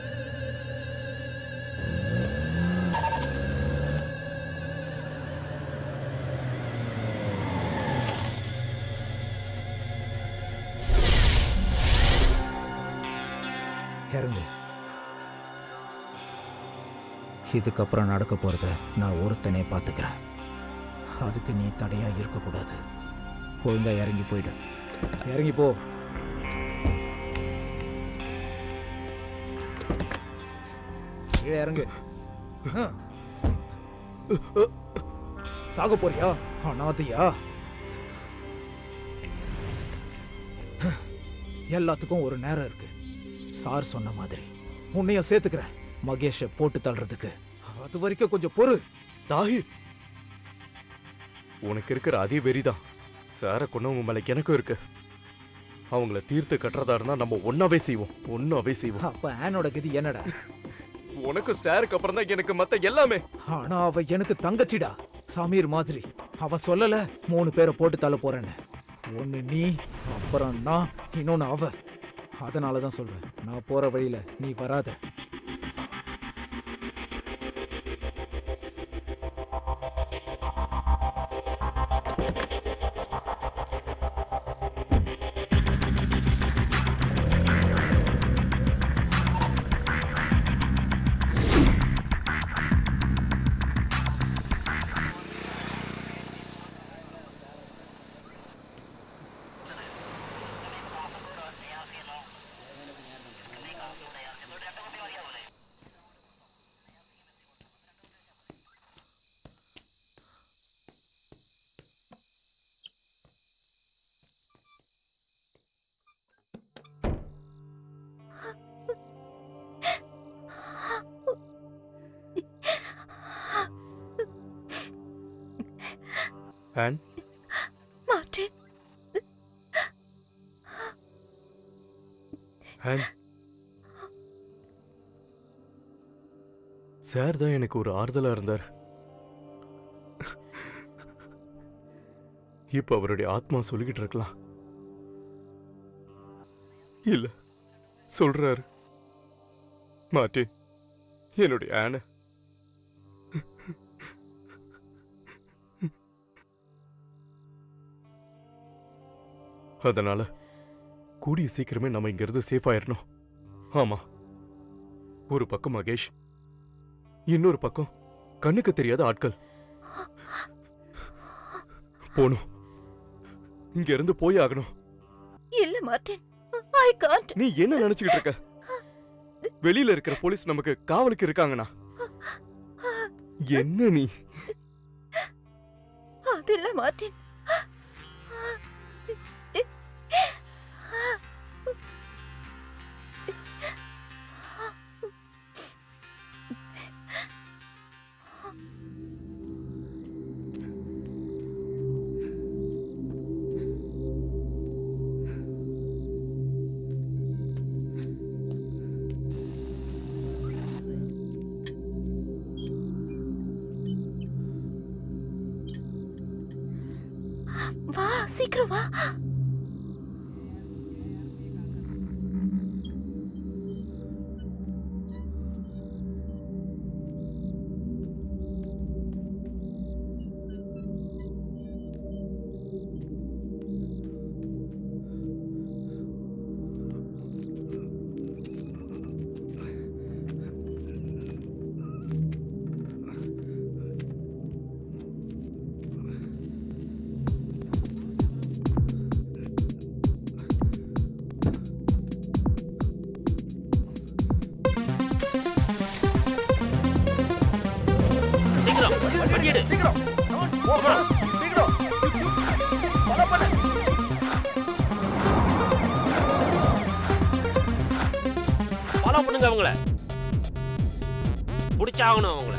இறங்கு இதுக்கப்புறம் நடக்க போறத நான் ஒருத்தனே பார்த்துக்கிறேன் அதுக்கு நீ தடையா இருக்கக்கூடாது ஒழுங்கா இறங்கி போயிடு இறங்கி போ கீழே இறங்கு ஆ. சாக போறியா அனாதையா எல்லாத்துக்கும் ஒரு நேரம் இருக்கு சார் சொன்ன மாதிரி உன்னையும் சேர்த்துக்கிறேன் மகேஷை போட்டு தள்ளுறதுக்கு அது வரைக்கும் கொஞ்சம் பொறு தாஹிர் உனக்கு இருக்கிற அதே வெறிதான் சார கொண்டவங்க மேல எனக்கும் இருக்கு அவங்கள தீர்த்து கட்டுறதா இருந்தா நம்ம ஒன்னாவே செய்வோம் ஒன்னாவே செய்வோம் அப்ப ஆனோட கதி என்னடா உனக்கு சாருக்கு அப்புறம் தான் எனக்கு மத்த எல்லாமே ஆனா அவ எனக்கு தங்கச்சிடா சமீர் மாதிரி அவன் சொல்லல மூணு பேரை போட்டு தள்ள போறேன்னு ஒன்னு நீ அப்புறம் நான் இன்னொன்னு அவ அதனால தான் சொல்றேன் நான் போற வழியில நீ வராத ஆன் மார்ட்டின் ஆன் சார் தான் எனக்கு ஒரு ஆறுதலா இருந்தார் இப்ப அவருடைய ஆத்மா சொல்லிக்கிட்டு இருக்கலாம் இல்ல சொல்றாரு மாட்டி என்னுடைய ஆன அதனால கூடிய சீக்கிரமே நம்ம இங்கிருந்து சேஃப் ஆயிடணும் ஆமா ஒரு பக்கம் மகேஷ் இன்னொரு பக்கம் கண்ணுக்கு தெரியாத ஆட்கள் போணும் இங்க இருந்து போய் ஆகணும் இல்ல மார்ட்டின் ஐ காண்ட் நீ என்ன நினைச்சுக்கிட்டு இருக்க வெளியில இருக்கிற போலீஸ் நமக்கு காவலுக்கு இருக்காங்கண்ணா என்ன நீ அது இல்ல மார்ட்டின் வா சீக்கிரம் வா சீக்கிரம் வண்டி எடு சீக்கிரம் சீக்கிரம் ஃபாலோ பண்ணு ஃபாலோ பண்ணுங்க அவங்கள பிடிச்சாகணும் அவங்கள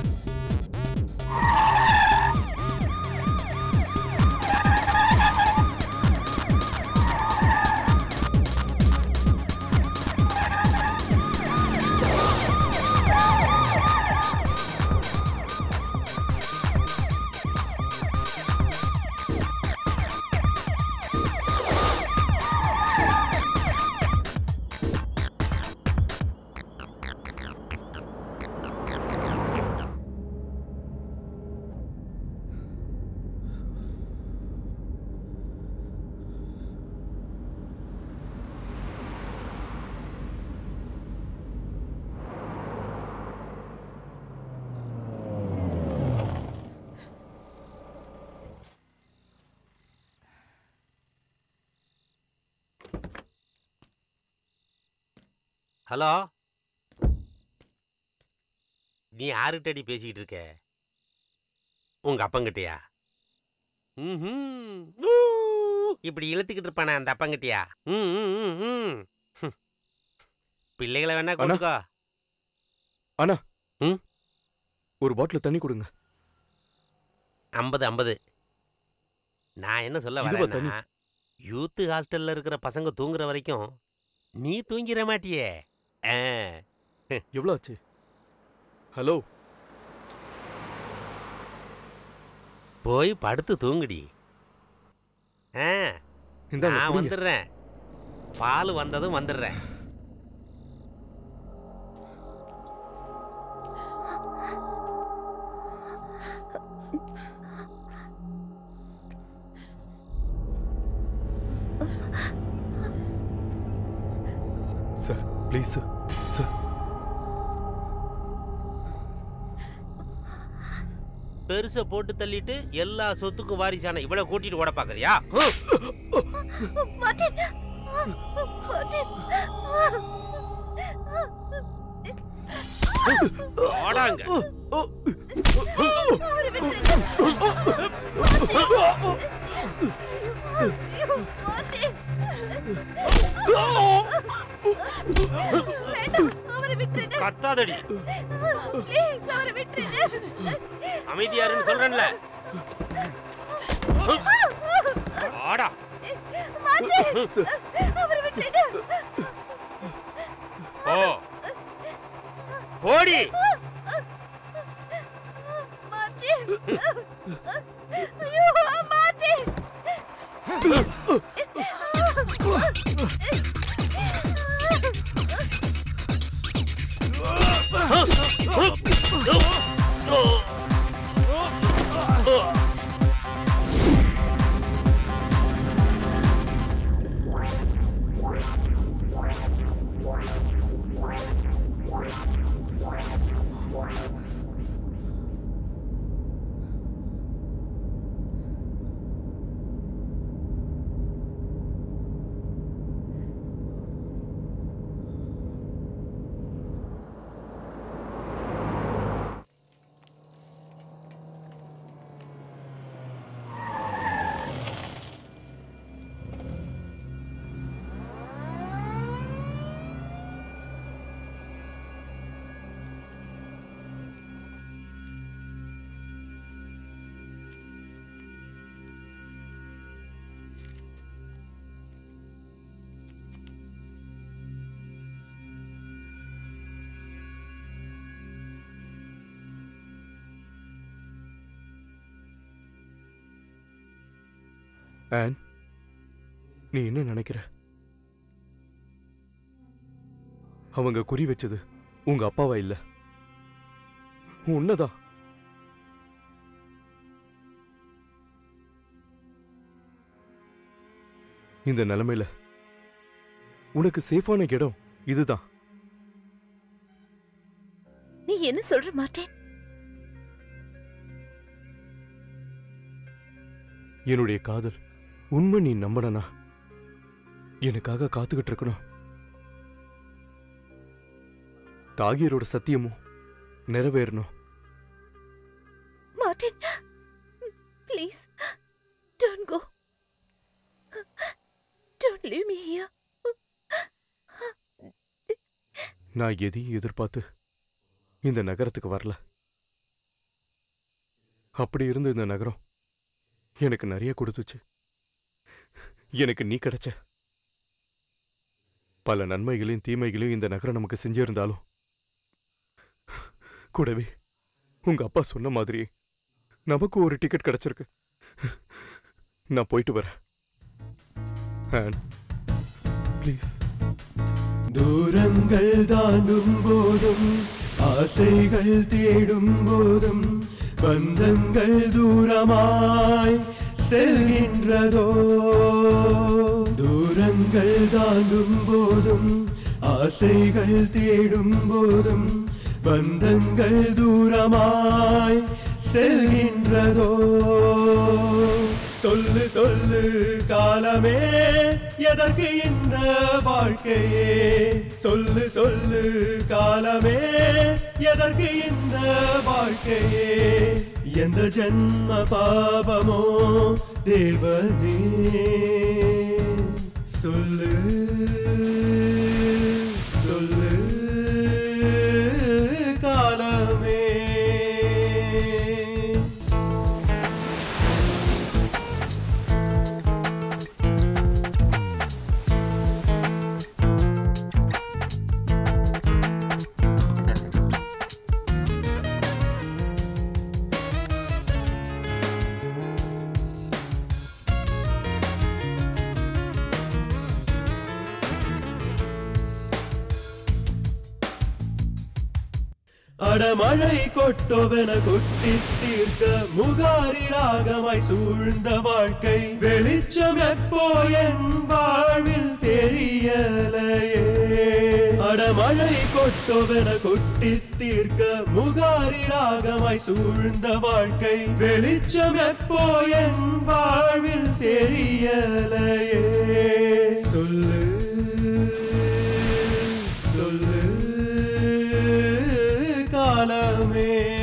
ஹலோ நீ யாருக்கிட்டடி பேசிக்கிட்டு இருக்க உங்க அப்பங்கிட்டயா ம்ஹும். ஊ. இப்படி இழுத்துக்கிட்டு இருப்பானே அந்த அப்பங்கிட்டியா ம், ம், ம், ம். ஹம். பிள்ளைகளை வேணா அண்ணா. கொண்டுக்கோ அண்ணா ம்? ஒரு பாட்டில் தண்ணி கொடுங்க ஐம்பது ஐம்பது நான் என்ன சொல்ல இதுவா தண்ணி? வரேன்னா யூத்து ஹாஸ்டல்ல இருக்கிற பசங்க தூங்குற வரைக்கும் நீ தூங்கிட மாட்டியே ஆ. எவ்வளோ ஆச்சு ஹலோ போய் படுத்து தூங்குடி ஆ இந்தாங்க, நான் குடிங்க. வந்துடுறேன் பால் வந்ததும் வந்துடுறேன் சார் ப்ளீஸ் சார் சார் பெருசை போட்டு தள்ளிட்டு எல்லா சொத்துக்கும் வாரிசான இவ்வளவு கூட்டிட்டு ஓட பாக்குறியா ஹம். மார்ட்டின் மார்ட்டின் ஓடாங்க அவரை விட்டுருங்க. ஐயோ, மார்ட்டின். வேண்டாம், அவரை விட்டுருங்க. கத்தாதடி Please, அவரை விட்டுருங்க. அமைதியாருன்னு சொல்றேன்ல ஆடா மார்ட்டின், அவரை விட்டுருங்க. ஓ போடி மார்ட்டின். ஐயோ, மார்ட்டின். ஆன் நீ என்ன நினைக்கிற அவங்க குறி வச்சது உங்க அப்பாவா இல்ல உன்னதான் இந்த நிலைமையில உனக்கு சேஃபான இடம் இதுதான் நீ என்ன சொல்ற மார்ட்டின் என்னுடைய காதல் உண்மை நீ நம்பனா எனக்காக காத்துக்கிட்டு இருக்கணும் தாகியரோட சத்தியமும் நிறைவேறணும் Martin please don't go don't leave me here நான் எதையும் எதிர்பார்த்து இந்த நகரத்துக்கு வரல அப்படி இருந்த இந்த நகரம் எனக்கு நிறைய கொடுத்துச்சு எனக்கு நீ கிடைச்ச பல நன்மைகளையும் தீமைகளையும் இந்த நகரம் நமக்கு செஞ்சிருந்தாலும் கூடவே உங்க அப்பா சொன்ன மாதிரி நமக்கு ஒரு டிக்கெட் கிடைச்சிருக்கு நான் போயிட்டு வரேன் ப்ளீஸ் தூரங்கள் தாண்டும் போதும் ஆசைகள் தேடும் போதும் பந்தங்கள் தூரமாய் செல்கின்றதோ தூரங்கள் தாண்டும் போதும் ஆசைகள் தேடும் போதும் பந்தங்கள் தூரமாய் செல்கின்றதோ சொல்லு சொல்லு காலமே எதற்கு இந்த வாழ்க்கையே சொல்லு சொல்லு காலமே எதற்கு இந்த வாழ்க்கையே எந்த ஜென்ம பாபமோ தேவனே சொல்லு சொல்லு காலமே அடமழை கொட்டோவென கொட்டி தீர்க்க முகாரி ராகமாய் சூழ்ந்த வாழ்க்கை வெளிச்சம் எப்போ என் வாழ்வில் தெரியலையே அடமழை கொட்டோவென கொட்டி தீர்க்க முகாரி ராகமாய் சூழ்ந்த வாழ்க்கை வெளிச்சம் எப்போ என் வாழ்வில் தெரியலையே சொல்லு சொல்லு காலமே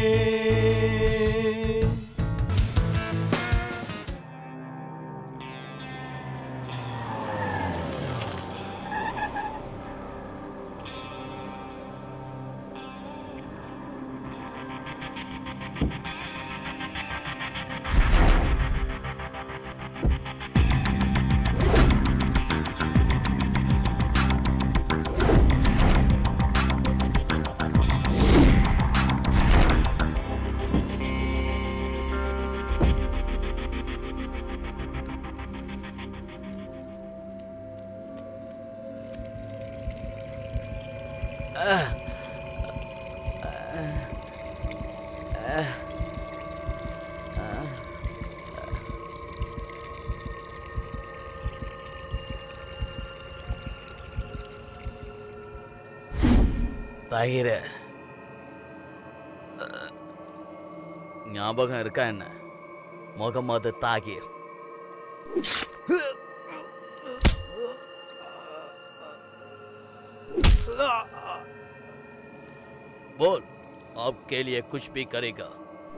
தயிர ஞாபகம் இருக்கா என்ன முகமது தாகிர் बोल आपके लिए कुछ भी करेगा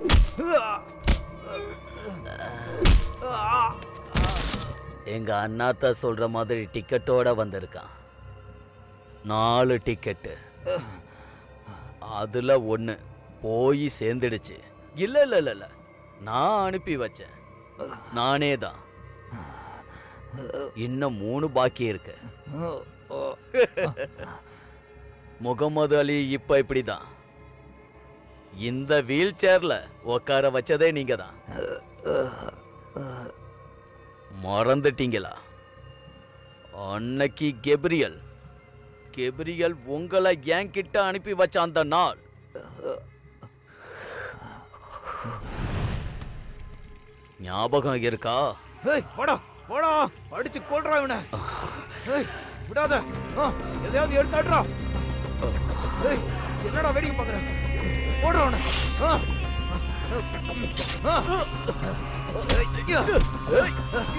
எங்க அண்ணாத்த சொல்ற மாதிரி டிக்கெட்டோட வந்திருக்கான் நாலு டிக்கெட்டு அதுல ஒண்ணு போய் சேர்ந்துடுச்சு இல்ல இல்ல இல்ல இல்ல நான் அனுப்பி வச்சேன் நானே தான் இன்னும் மூணு பாக்கி இருக்கு முகமது அலி இப்ப இப்படிதான் இந்த வீல் சேர்ல உட்கார வச்சதே நீங்க தான் மறந்துட்டீங்களா அன்னைக்கு கெப்ரியல் கெப்ரியல் உங்களை என்கிட்ட அனுப்பி வச்ச அந்த நாள் ஞாபகம் இருக்கா ஏய் போடா போடா அடிச்சு கொல்றா இவனை ஏய் விடாத ஆ, எதையாவது எடுத்தாடுறா ஏய் என்னடா வேடிக்கை பார்க்கற போடுறா அவனை ஆ. ஆ. ஏய், ஐயா. ஏய்.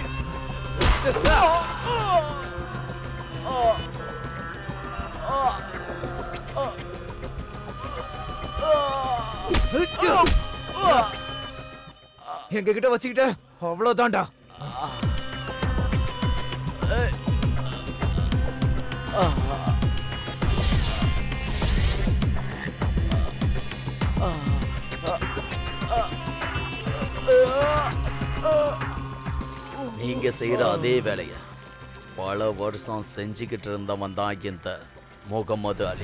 எங்க கிட்ட வச்சுக்கிட்ட அவ்வளவுதான்டா நீங்க செய்யற அதே வேலைய பல வருஷம் செஞ்சுக்கிட்டு இருந்தவன் தான் இந்த முகமது அலி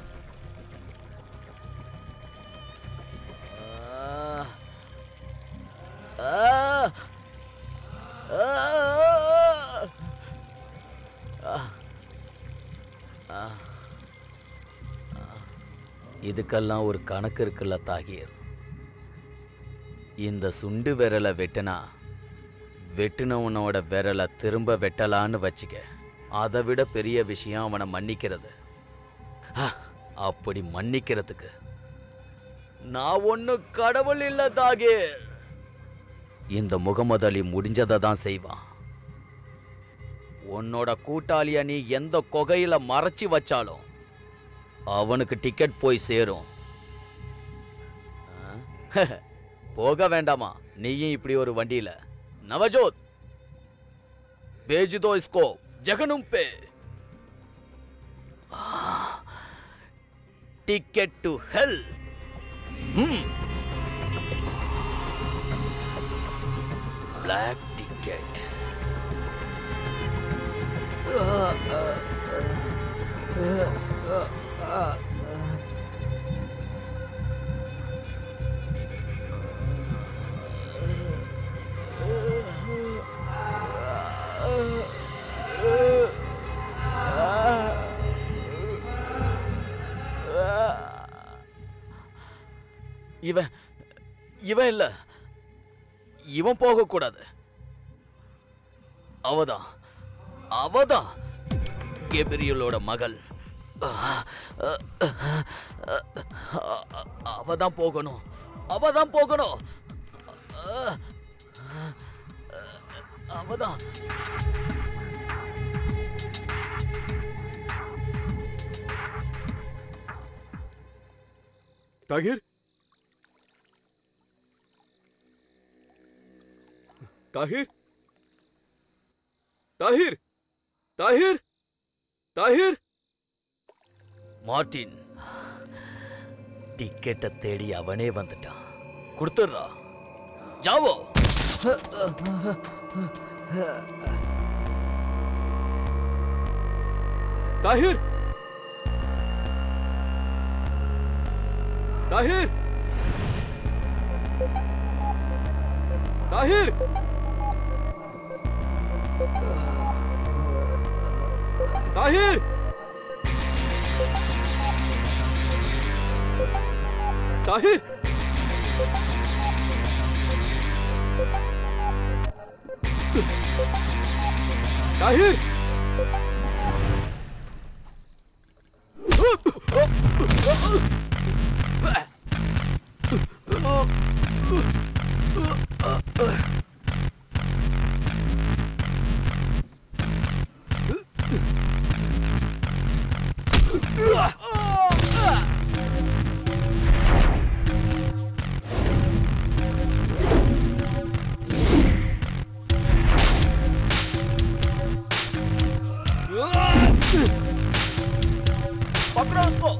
ஆ. ஆ. ஆ. ஆ. இதுக்கெல்லாம் ஒரு கணக்கு இருக்குல்ல தாகிர் இந்த சுண்டு விரலை வெட்டினா வெட்டினவனோட விரலை திரும்ப வெட்டலான்னு வச்சுக்க அதை விட பெரிய விஷயம் அவனை மன்னிக்கிறது ஆ, அப்படி மன்னிக்கிறதுக்கு நான் ஒன்னும் கடவுள் இல்ல தாகிர் இந்த முகமது அலி முடிஞ்சதை தான் செய்வான் உன்னோட கூட்டாளிய நீ எந்த கொகையில மறைச்சி வச்சாலும் அவனுக்கு டிக்கெட் போய் சேரும் ஆ? போக வேண்டாமா நீயும் இப்படி ஒரு வண்டியில நவஜோத் பேஜ் தோ இஸ்கோ ஜெகனும் பே ticket to hell black ticket இவன் இவன் இல்ல இவன் போக கூடாது அவதான் அவதான் கெபிரியலோட மகள் அவதான் போகணும் அவதான் போகணும் அவதான் தாகிர் தாகிர் தாகிர் தாகிர் தாகிர் மார்ட்டின் டிக்கெட்டை தேடி அவனே வந்துட்டான் கொடுத்துடுறா ஜாவோ தாகிர் தாகிர் தாகிர் தாகிர் தாகிர் தாகிர் पकड़ो उसको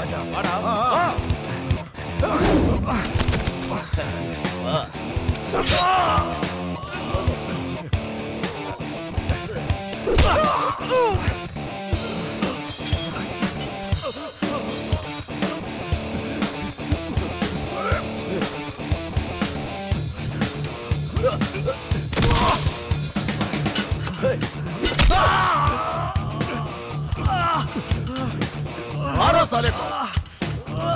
ராஜா வாடா வா. मारो साले को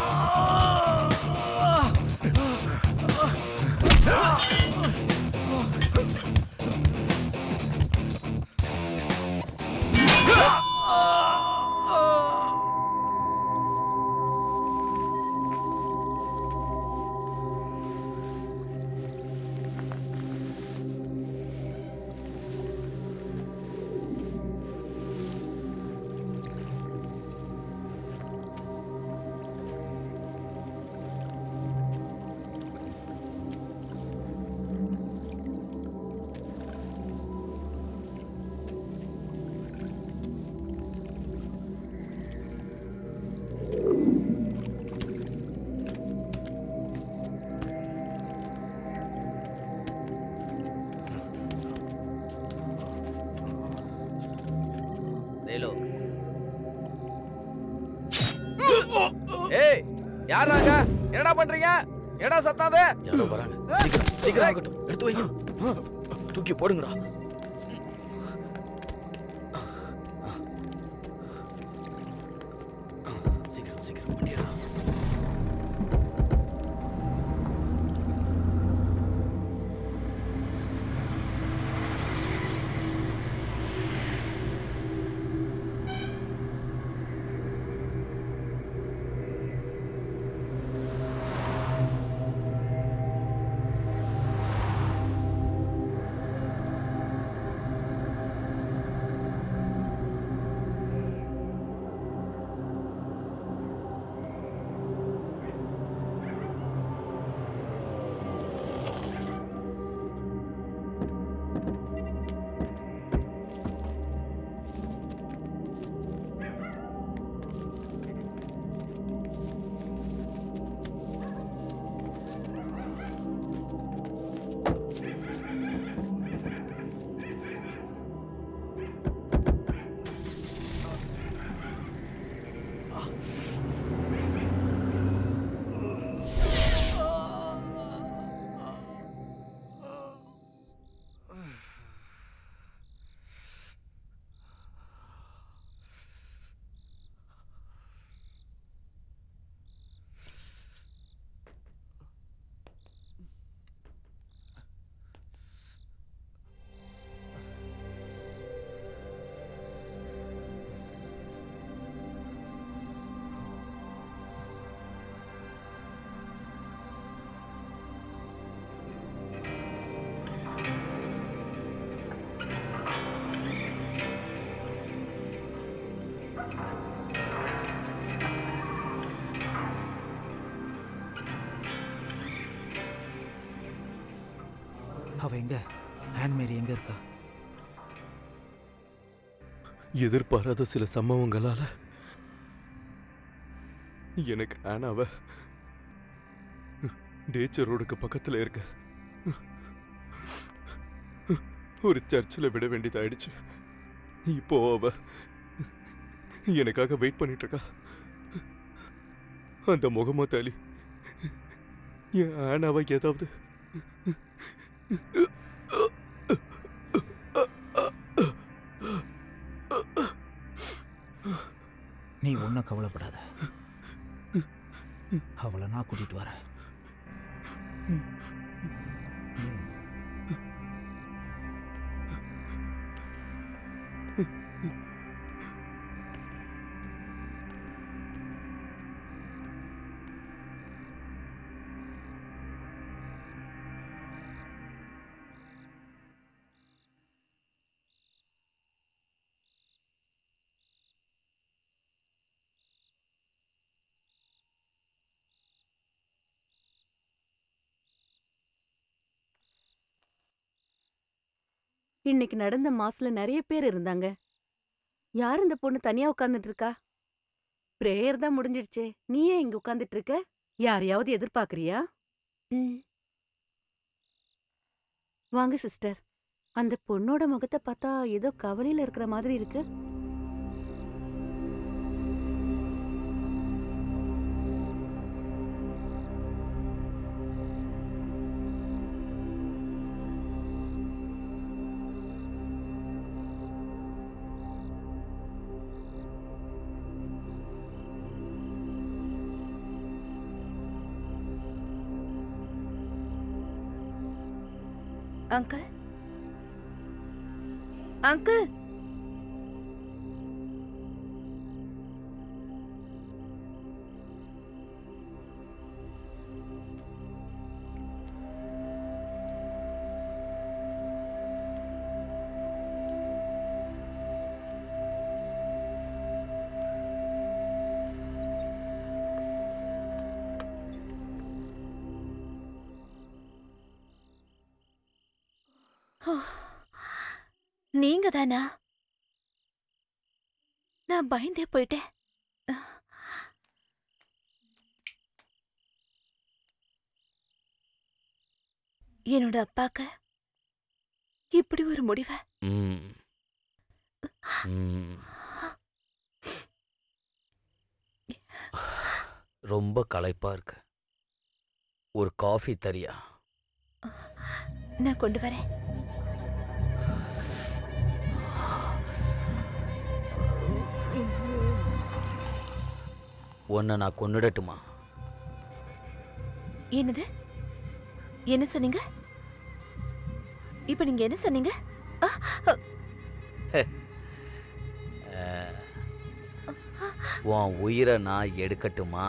வேலு ஏய் யாராங்க என்னடா பண்றீங்க என்னடா சத்தாது யாரோ வராங்க சீக்கிரம் சீக்கிரம் ஆகட்டும் எடுத்து வைங்க ஆ, தூக்கி போடுங்கடா ஆ, சீக்கிரம் சீக்கிரம் வண்டியடா அவ எங்க ஹேண்ட்மேரி எங்க இருக்கா எதிர்பாராத சில சம்பவங்களால எனக்கு ஆனாவ டேச்சர் ரோடுக்கு பக்கத்துல இருக்க ஒரு சர்ச்சில் விட வேண்டியதாயிடுச்சு இப்போ அவ எனக்காக வெயிட் பண்ணிட்டு இருக்கா அந்த முகமது அலி என் ஆனாவை ஏதாவது நீ ஒன்றும் கவலைப்படாத அவளை நான் கூட்டிட்டு வரேன் இன்னைக்கு நடந்த மாஸ்ல நிறைய பேர் இருந்தாங்க யார் இந்த பொண்ணு தனியா உட்கார்ந்துட்டு இருக்கா பிரேயர் தான் முடிஞ்சிடுச்சே நீ ஏன் இங்க உட்கார்ந்துட்டு இருக்க யாரையாவது எதிர்பார்க்கறியா ம் வாங்க சிஸ்டர் அந்த பொண்ணோட முகத்தை பார்த்தா ஏதோ கவலையில இருக்கிற மாதிரி இருக்கு அங்கிள் அங்கிள் நீங்க தானா நான் பயந்தே போயிட்டேன் என்னோட அப்பாக்கு இப்படி ஒரு முடிவை ம். ம். ரொம்ப களைப்பா இருக்கு ஒரு காஃபி தரியா நான் கொண்டு வரேன் உன்னை நான் கொன்னுடட்டுமா என்னது என்ன சொன்னீங்க இப்ப நீங்க என்ன சொன்னீங்க ஆ, ஆ, அஹ், உன் உயிரை நான் எடுக்கட்டுமா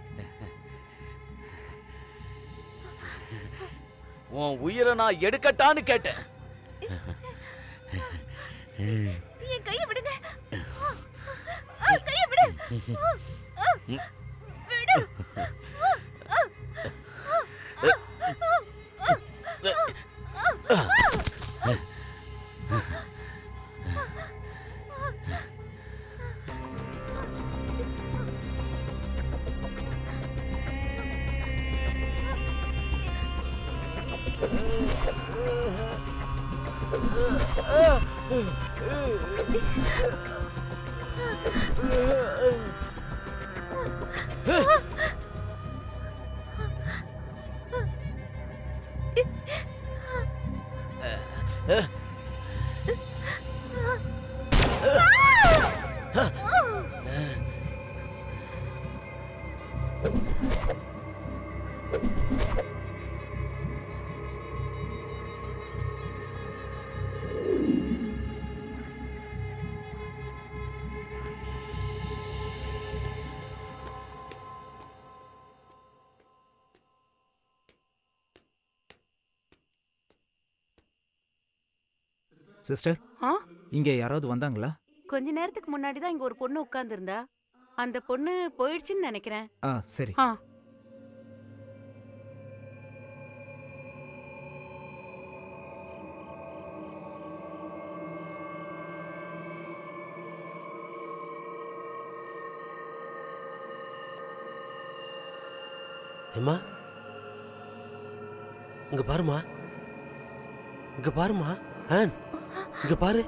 உன் உயிரை நான் எடுக்கட்டான்னு கேட்டேன் என் கையை விடுங்க ஆ, கையை விடு ஆ, ஆ, விடு ஆ, ஆ, ஆ, ஆ, ஆ. சிஸ்டர் ஆ இங்க யாராவது வந்தாங்களா கொஞ்ச நேரத்துக்கு முன்னாடி தான் இங்க ஒரு பொண்ணு உட்கார்ந்திருந்தா அந்த பொண்ணு போயிடுச்சுன்னு நினைக்கிறேன் ஆ சரி ஆ ஏம்மா இங்க பாருமா இங்க பாருமா ஆன் இங்க பாரு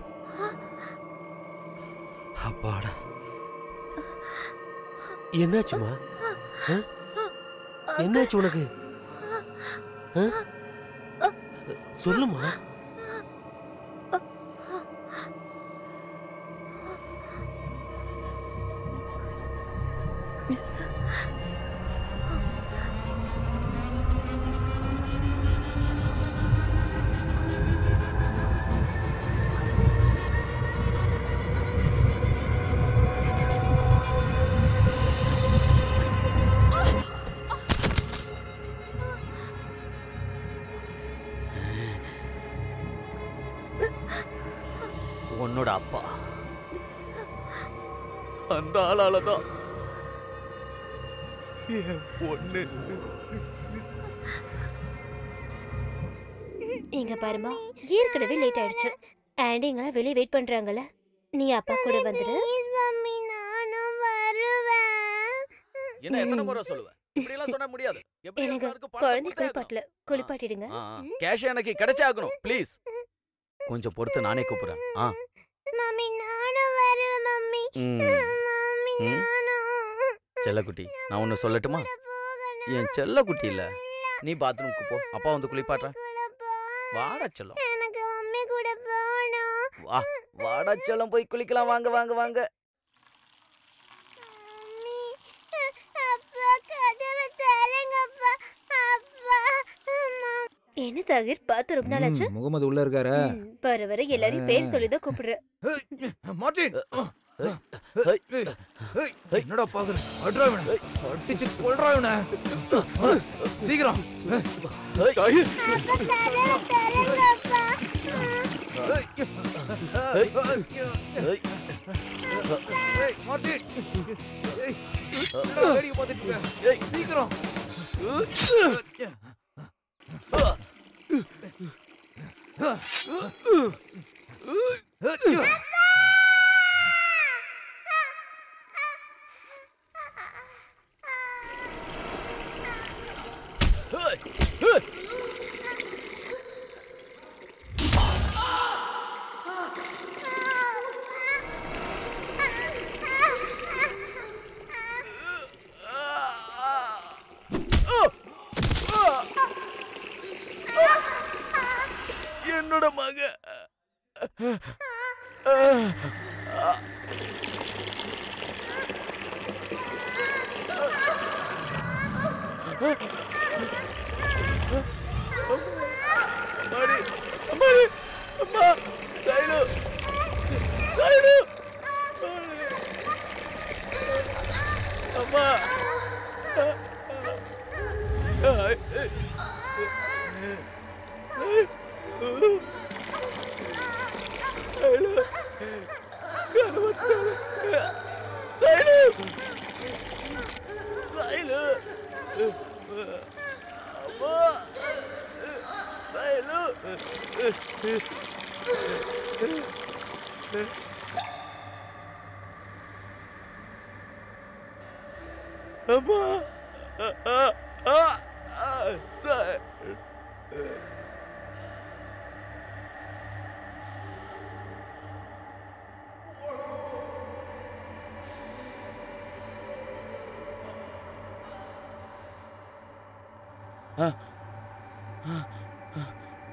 அப்பாடா என்னாச்சுமா ஆ? என்னாச்சு உனக்கு ஆ? சொல்லுமா உன்னோட அப்பா அந்த ஆளால தான் என் பொண்ணு இங்க பாருமா ஏற்கனவே லேட் ஆயிடுச்சு ஆண்டிங்கெல்லாம் வெளியே வெயிட் பண்றாங்கல்ல நீ அப்பா கூட வந்துடு ப்ளீஸ் மம்மி நானும் வருவேன் என்ன எத்தனை முறை சொல்லுவ இப்படி எல்லாம் சொன்ன முடியாது எப்படி எனக்கு எல்லாருக்கும் பணத்தை குழந்தை கொடுத்தே ஆகணும். குளிப்பாட்டல குளிப்பாட்டிடுங்க ஆ, ஆ. கேஷ் எனக்கு கிடைச்சே ஆகணும் ப்ளீஸ் கொஞ்சம் பொறுத்து நானே கூப்பிடுறேன் ஆ மம்மி நானும் வரேன் மம்மி ம். மம்மி ம். நானும் செல்லக்குட்டி நான் ஒன்று சொல்லட்டுமா என் செல்லக்குட்டி இல்ல நீ பாத்ரூம்க்கு போ அப்பா வந்து குளிப்பாட்டுறேன் வாடா செல்லம் எனக்கு மம்மி கூட போகணும் வா வாடா செல்லம் போய் குளிக்கலாம் வாங்க வாங்க வாங்க மம்மி அப்பா கதவை தரங்கப்பா அப்பா அம்மா என்ன தாகிர் பார்த்து ரொம்ப நாள் ஆச்சு ம், முகமது உள்ள இருக்காரா ம், வர வர எல்லாரையும் பேர் சொல்லிதான் கூப்பிடுற மார்டின் என்னடா பாக்குற அட்ரா இவனை அடிச்சு கொல்றா இவனை சீக்கிரம் தாஹிர் அப்பா கதவை தரங்கப்பா ஏய், மார்டின் ஏய், என்னடா வேடிக்கை பார்த்துட்டு இருக்க? ஏய், சீக்கிரம் என்னோட மக அம்மாடி அம்மாடி அம்மா தைலு தைலு அம்மா சைலு சைலு அம்மா சைலு அம்மா ஆ, ஆ, ஆ, ஆ, சை- ஆ, ஆ, ஆ.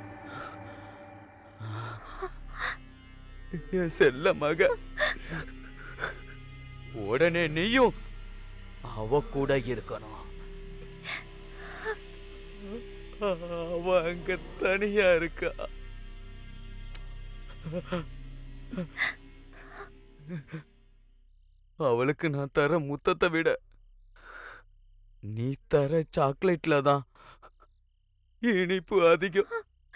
என் செல்ல மக உடனே நீயும் அவ கூட இருக்கணும் அவ அங்க தனியா இருக்கா அவளுக்கு நான் தர முத்தத்தை விட நீ தர சாக்லேட்ல தான் இனிப்பு அதிகம்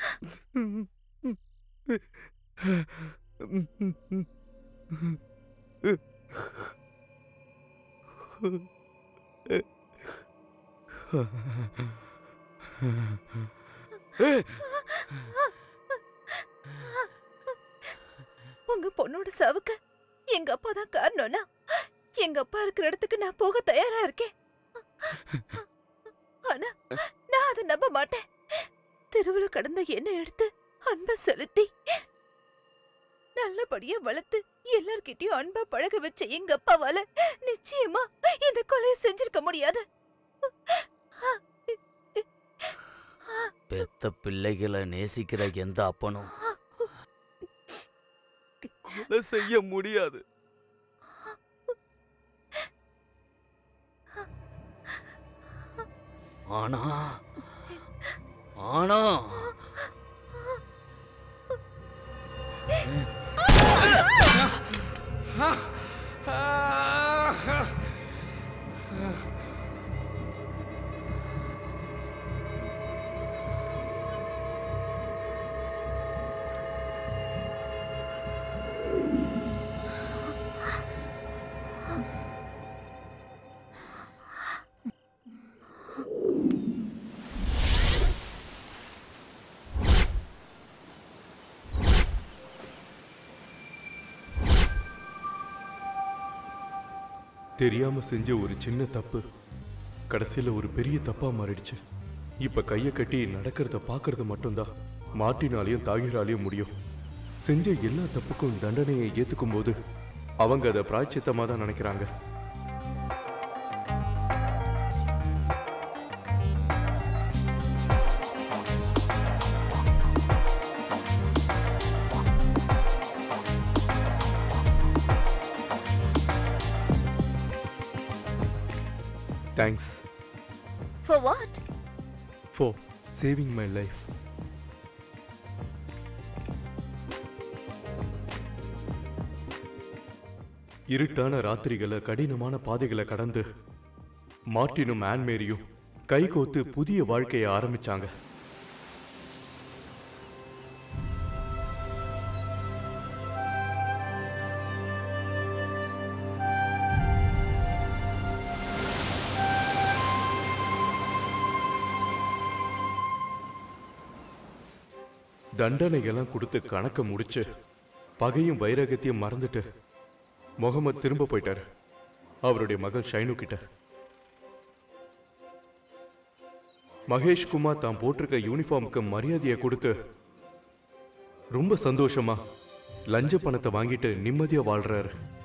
உங்க பொண்ணோட சாவுக்கு எங்க அப்பா தான் காரணம்னா எங்க அப்பா இருக்கிற இடத்துக்கு நான் போக தயாரா இருக்கேன் ஆனா நான் அதை நம்ப மாட்டேன் தெருவுல கடந்த எண்ணெய் எடுத்து அன்பை செலுத்தி நல்லபடியா வளர்த்து எல்லார்கிட்டயும் அன்பா பழக வச்ச எங்க அப்பாவால நிச்சயமா இந்த கொலையை செஞ்சிருக்க முடியாது பெத்த பிள்ளைகளை நேசிக்கிற எந்த அப்பனும் கொலை செய்ய முடியாது ஆனா ஆனா தெரியாம செஞ்ச ஒரு சின்ன தப்பு கடைசியில் ஒரு பெரிய தப்பா மாறிடுச்சு இப்ப கையை கட்டி நடக்கிறத பார்க்கறது மட்டும்தான் மாட்டினாலையும் தாகிராலையும் முடியும் செஞ்ச எல்லா தப்புக்கும் தண்டனையை ஏத்துக்கும் போது அவங்க அதை பிராய்ச்சித்தமா தான் நினைக்கிறாங்க thanks for what for saving my life இருட்டான ராத்திரிகளை கடினமான பாதைகளை கடந்து மார்ட்டினும் ஆன்மேரியும் கைகோத்து புதிய வாழ்க்கையை ஆரம்பிச்சாங்க தண்டனைகள்லாம் கொடுத்து கணக்க முடிச்சு பகையும் வைரகத்தையும் மறந்துட்டு முகமது திரும்ப போயிட்டாரு அவருடைய மகள் ஷைனு கிட்ட மகேஷ் குமார் தான் போட்டிருக்க யூனிஃபார்முக்கு மரியாதையை கொடுத்து ரொம்ப சந்தோஷமா லஞ்ச பணத்தை வாங்கிட்டு நிம்மதியா வாழ்றாரு